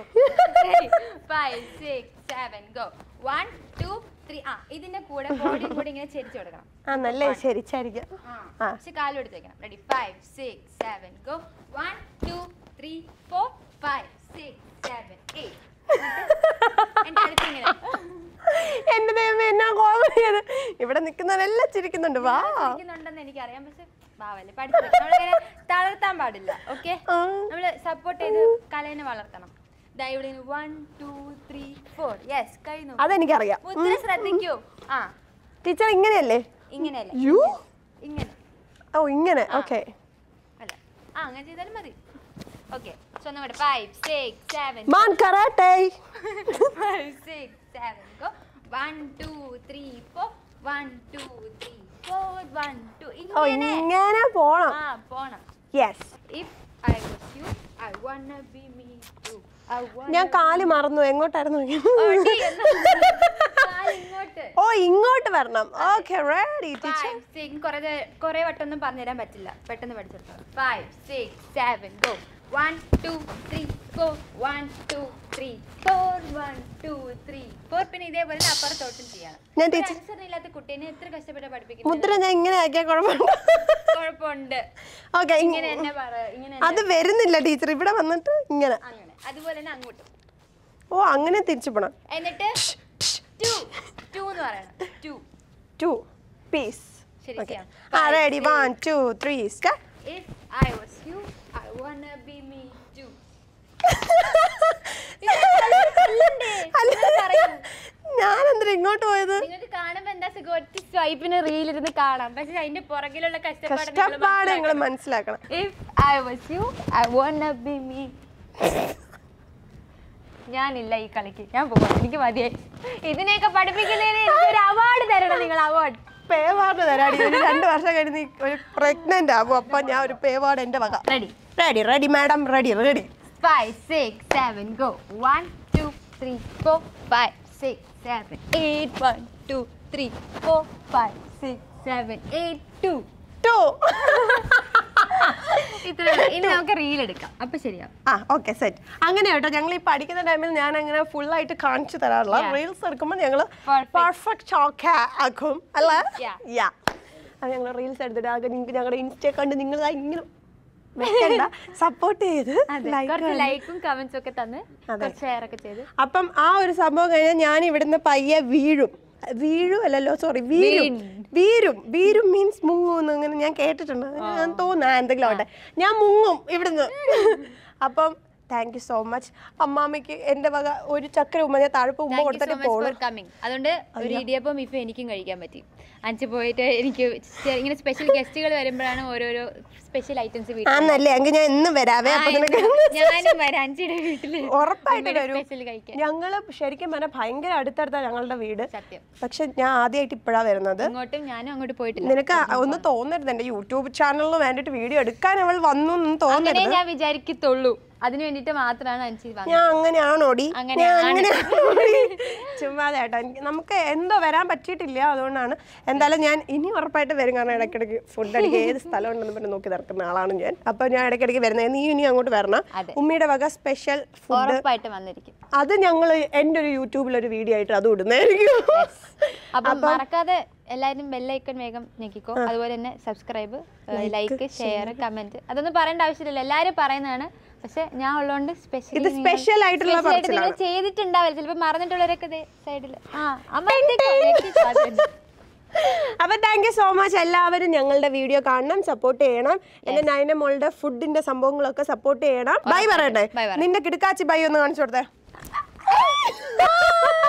S2: five six seven go one two three ആ ഇതിന്റെ കൂടെ ബോഡി കൂടി ഇങ്ങനെ ചെരിച്ചു കൊടുക്കണം
S1: ആ നല്ല ശരിച്ചായിരിക്കാം
S2: ആ
S1: ആ.
S2: പക്ഷെ കാലും എടുത്ത് വെക്കണം ready five six seven go one two three four five six seven eight എന്റെ അടുത്ത് ഇങ്ങനെ
S1: എന്റെ ദൈവമേ എന്നാ കോമഡി അത് ഇവിടെ നിൽക്കുന്നവരെല്ലാം ചിരിക്കുന്നുണ്ട് വാ
S2: ഇരിക്കുന്നുണ്ടെന്ന് എനിക്കറിയാം പക്ഷെ ഭാവല്ലേ പഠിച്ചു നമ്മളിങ്ങനെ തളർത്താൻ പാടില്ല ഓക്കെ
S1: ആ.
S2: നമ്മള് സപ്പോർട്ട് ചെയ്ത് കലേനെ വളർത്തണം ദാ ഇവിടെ one two three four yes കഴിഞ്ഞു
S1: അതെനിക്കറിയാം
S2: മുദ്ര ശ്രദ്ധിക്കൂ ആ
S1: ടീച്ചർ ഇങ്ങനെയല്ലേ
S2: ഇങ്ങനെയല്ലേ
S1: യു
S2: ഇങ്ങനെ
S1: ഓ ഇങ്ങനെ ഓക്കെ
S2: അല്ല ആ അങ്ങനെ ചെയ്താലും മതി ഓക്കെ സോ നമ്മുടെ five six seven
S1: man karate
S2: five six seven go one two three four one two three four one two
S1: ഓ
S2: ഇങ്ങനെ
S1: ഇങ്ങനെ പോണം
S2: ആ പോണം
S1: yes
S2: If I was you, I wanna be me too. I wanna
S1: ഞാൻ കാല് മറന്നു എങ്ങോട്ടായിരുന്നു
S2: ഓടി എന്ന് കാല് ഇങ്ങോട്ട് ഇങ്ങോട്ട്
S1: ഓ ഇങ്ങോട്ട് വരണം okay ready teacher
S2: five six കുറെ കുറെ വട്ടമൊന്നും പറഞ്ഞുതരാൻ പറ്റില്ല പെട്ടെന്ന് പഠിച്ചെടുക്കാം five six seven go one two three four one two three four one two three four പിന്നെ ഇതേപോലെ അപ്പുറത്തോട്ടും ചെയ്യണം
S1: ഞാൻ
S2: ഒരു
S1: ടീച്ചർ
S2: അനുസരണയില്ലാത്ത കുട്ടീനെ എത്ര കഷ്ടപ്പെട്ട് പഠിപ്പിക്കുന്നത്
S1: മുദ്ര ഞാൻ ഇങ്ങനെ ആക്കിയാൽ കുഴപ്പമുണ്ടോ
S2: കുഴപ്പമുണ്ട്
S1: ഓക്കെ
S2: ഇങ്ങനെ തന്നെ പറ ഇങ്ങനെ തന്നെ.
S1: അത് വരുന്നില്ല ടീച്ചർ ഇവിടെ വന്നിട്ട് ഇങ്ങനെ
S2: അങ്ങനെ അതുപോലെ തന്നെ അങ്ങോട്ടും
S1: ഓ അങ്ങനെ തിരിച്ചു പോണം
S2: എന്നിട്ട് ടു ടു എന്ന് പറയണം ടു
S1: ടു പീസ്
S2: ശരി ചെയ്യാം
S1: ആ ready one two three start
S2: If I was you, I wanna be me too.
S1: ഞാൻ എന്തിനാ ഇങ്ങോട്ട് പോയത്
S2: നിങ്ങൾക്ക് കാണുമ്പോ എന്താ സുഖം ഒറ്റ സ്വൈപ്പിന് റീലിരുന്ന് കാണാം പക്ഷെ അതിന്റെ പുറകിലുള്ള കഷ്ടപ്പാട് നിങ്ങൾ
S1: കഷ്ടപ്പാട് നിങ്ങൾ
S2: മനസ്സിലാക്കണം.
S1: മനസ്സിലാക്കണം
S2: If I was you, I wanna be me. ഞാനില്ല ഈ കളിക്ക് ഞാൻ പോവാം എനിക്ക് മതിയായി ഇതിനെയൊക്കെ പഠിപ്പിക്കുന്നതിന് എനിക്ക് ഒരു അവാർഡ് തരണം നിങ്ങൾ അവാർഡ്
S1: പേ വാർഡ് തരാടി ഒരു രണ്ട് വർഷം കഴിഞ്ഞ് നീ ഒരു പ്രഗ്നന്റ് ആകും അപ്പൊ ഞാൻ ഒരു പേ വാർഡ് എന്റെ വക
S2: ready
S1: ready ready madam ready ready
S2: five, six, seven, go. One, two, three, four, five, six, seven, eight. One, two, three, four, five, six, seven, eight, two.
S1: Two
S2: ഇത്ര ഇനി നമുക്ക് റീൽ എടുക്കാം അപ്പൊ ശരിയാവും
S1: ആ ഓക്കെ സെറ്റ് അങ്ങനെ കേട്ടോ ഞങ്ങൾ ഈ പഠിക്കുന്ന ടൈമിൽ ഞാൻ അങ്ങനെ ഫുൾ ആയിട്ട് കാണിച്ചു തരാറില്ല
S2: Yeah.
S1: റീൽസ് എടുക്കുമ്പോൾ ഞങ്ങൾ
S2: Perfect.
S1: പെർഫെക്റ്റ് ചോക്ക ആക്കും അല്ലേ
S2: Yeah.
S1: യാ അത് ഞങ്ങൾ റീൽസ് എടുത്തിട്ട് ആകെ നിങ്ങൾക്ക് ഞങ്ങളുടെ ഇൻസ്റ്റ കണ്ട് നിങ്ങൾ ഇങ്ങനെ വെക്കണ്ട സപ്പോർട്ട് ചെയ്ത് like
S2: കുറച്ച് ലൈക്കും കമന്റ്സ് ഒക്കെ തന്ന്
S1: അതെ.
S2: കുറച്ച് ഷെയർ ഒക്കെ ചെയ്ത്
S1: അപ്പം ആ ഒരു സംഭവം കഴിഞ്ഞാൽ ഞാൻ ഇവിടുന്ന് പയ്യെ വീഴും വീഴും അല്ലല്ലോ സോറി വീരും
S2: വീൺ.
S1: വീരും വീരും മീൻസ് മുങ്ങും അങ്ങനെ ഞാൻ കേട്ടിട്ടുണ്ട് അങ്ങനെ ഞാൻ തോന്നാ എന്തെങ്കിലും ആവട്ടെ ഞാൻ മുങ്ങും ഇവിടുന്ന് അപ്പം താങ്ക് യു സോ മച്ച് അമ്മാമ്മയ്ക്ക് എൻ്റെ വക ഒരു ചക്കര ഉമ്മ ഞാൻ താഴെ ഉമ്മ
S2: താങ്ക് യു സോ
S1: കൊടുത്തിട്ട്
S2: മച്ച്
S1: പോണു
S2: ഫോർ കമ്മിങ് അതുകൊണ്ട് ഒരു ഇടിയപ്പം ഇഫ് എനിക്കും കഴിക്കാൻ പറ്റി അഞ്ച് പോയിട്ട് എനിക്ക് ചെ- ഇങ്ങനെ സ്പെഷ്യൽ ഗസ്റ്റുകൾ വരുമ്പോഴാണ് ഓരോരോ സ്പെഷ്യൽ ഐറ്റംസ് വീട്ടിൽ
S1: ആന്നല്ലേ എങ്കിൽ ഞാൻ എന്നും വരാവേ അപ്പൊ നിനക്ക്
S2: ഞാനും വരാം അഞ്ചിയുടെ വീട്ടില്
S1: ഉറപ്പായിട്ട് വരൂ
S2: സ്പെഷ്യൽ കഴിക്കാൻ
S1: ഞങ്ങള് ശരിക്കും പറഞ്ഞാൽ ഭയങ്കര അടുത്തടുത്ത ഞങ്ങളുടെ വീട്
S2: സത്യം
S1: പക്ഷെ ഞാൻ ആദ്യമായിട്ട് ഇപ്പോഴാണ് വരുന്നത്
S2: ഇങ്ങോട്ടും ഞാനും അങ്ങോട്ട് പോയിട്ടില്ല
S1: നിനക്ക് ഒന്ന് തോന്നരുത് എന്റെ യൂട്യൂബ് ചാനലിന് വേണ്ടിട്ട് വീഡിയോ എടുക്കാൻ അവൾ വന്നു എന്ന്
S2: അങ്ങനെ
S1: തോന്നരുത്
S2: ഞാൻ വിചാരിക്കത്തുള്ളൂ അതിന് വേണ്ടിട്ട് മാത്രമാണ് അഞ്ചി വന്നത്
S1: ഞാൻ അങ്ങനെയാണോടി ഞാൻ
S2: അങ്ങനെയാണ്.
S1: അങ്ങനെയാണോടി ചുമ്മാതെ കേട്ടോ എനിക്ക് നമുക്ക് എന്തോ വരാൻ പറ്റിയിട്ടില്ല അതുകൊണ്ടാണ് എന്തായാലും ഞാൻ ഇനി ഉറപ്പായിട്ട് വരും കാരണം ഇടയ്ക്കിടയ്ക്ക് ഫുഡ് അടിക്കുക ഏത് സ്ഥലം ഉണ്ടെന്ന് പറഞ്ഞ് നോക്കി നടക്കുന്ന ആളാണ് ഞാൻ അപ്പൊ ഞാൻ ഇടയ്ക്കിടയ്ക്ക് വരുന്നത് നീ ഇനി അങ്ങോട്ട് വരണം
S2: അതെ.
S1: ഉമ്മിയുടെ വക സ്പെഷ്യൽ ഫുഡ്
S2: ഉറപ്പായിട്ട് വന്നിരിക്കും
S1: അത് ഞങ്ങൾ എൻ്റെ ഒരു യൂട്യൂബിൽ ഒരു വീഡിയോ ആയിട്ട് അത് ഇടുന്നതായിരിക്കും
S2: അപ്പം മറക്കാതെ എല്ലാവരും ബെല്ലൈക്കൺ വേഗം ഞെക്കിക്കോ അതുപോലെ തന്നെ സബ്സ്ക്രൈബ് ലൈക്ക് ഷെയർ കമന്റ് അതൊന്നും പറയേണ്ട ആവശ്യമില്ല എല്ലാവരും പറയുന്നതാണ് പക്ഷെ ഞാൻ ഉള്ളതുകൊണ്ട് സ്പെഷ്യൽ
S1: ഇത് special ആയിട്ടുള്ള
S2: നിങ്ങൾ ചെയ്തിട്ടുണ്ടാവില്ല ചിലപ്പോൾ മറന്നിട്ടുള്ളവരൊക്കെ സൈഡിൽ ആ അമ്മത്തേക്കോ, ഞെക്കിക്കോ, അത് തന്നെ.
S1: അപ്പൊ താങ്ക് യു സോ മച്ച് എല്ലാവരും ഞങ്ങളുടെ വീഡിയോ കാണണം സപ്പോർട്ട് ചെയ്യണം എന്റെ നയന മോളുടെ ഫുഡിന്റെ സംഭവങ്ങളൊക്കെ സപ്പോർട്ട് ചെയ്യണം ബൈ പറയട്ടെ
S2: Bye പറ.
S1: നിന്റെ കിടക്കാച്ചി ബൈ ഒന്ന് കാണിച്ചു കൊടുത്തേ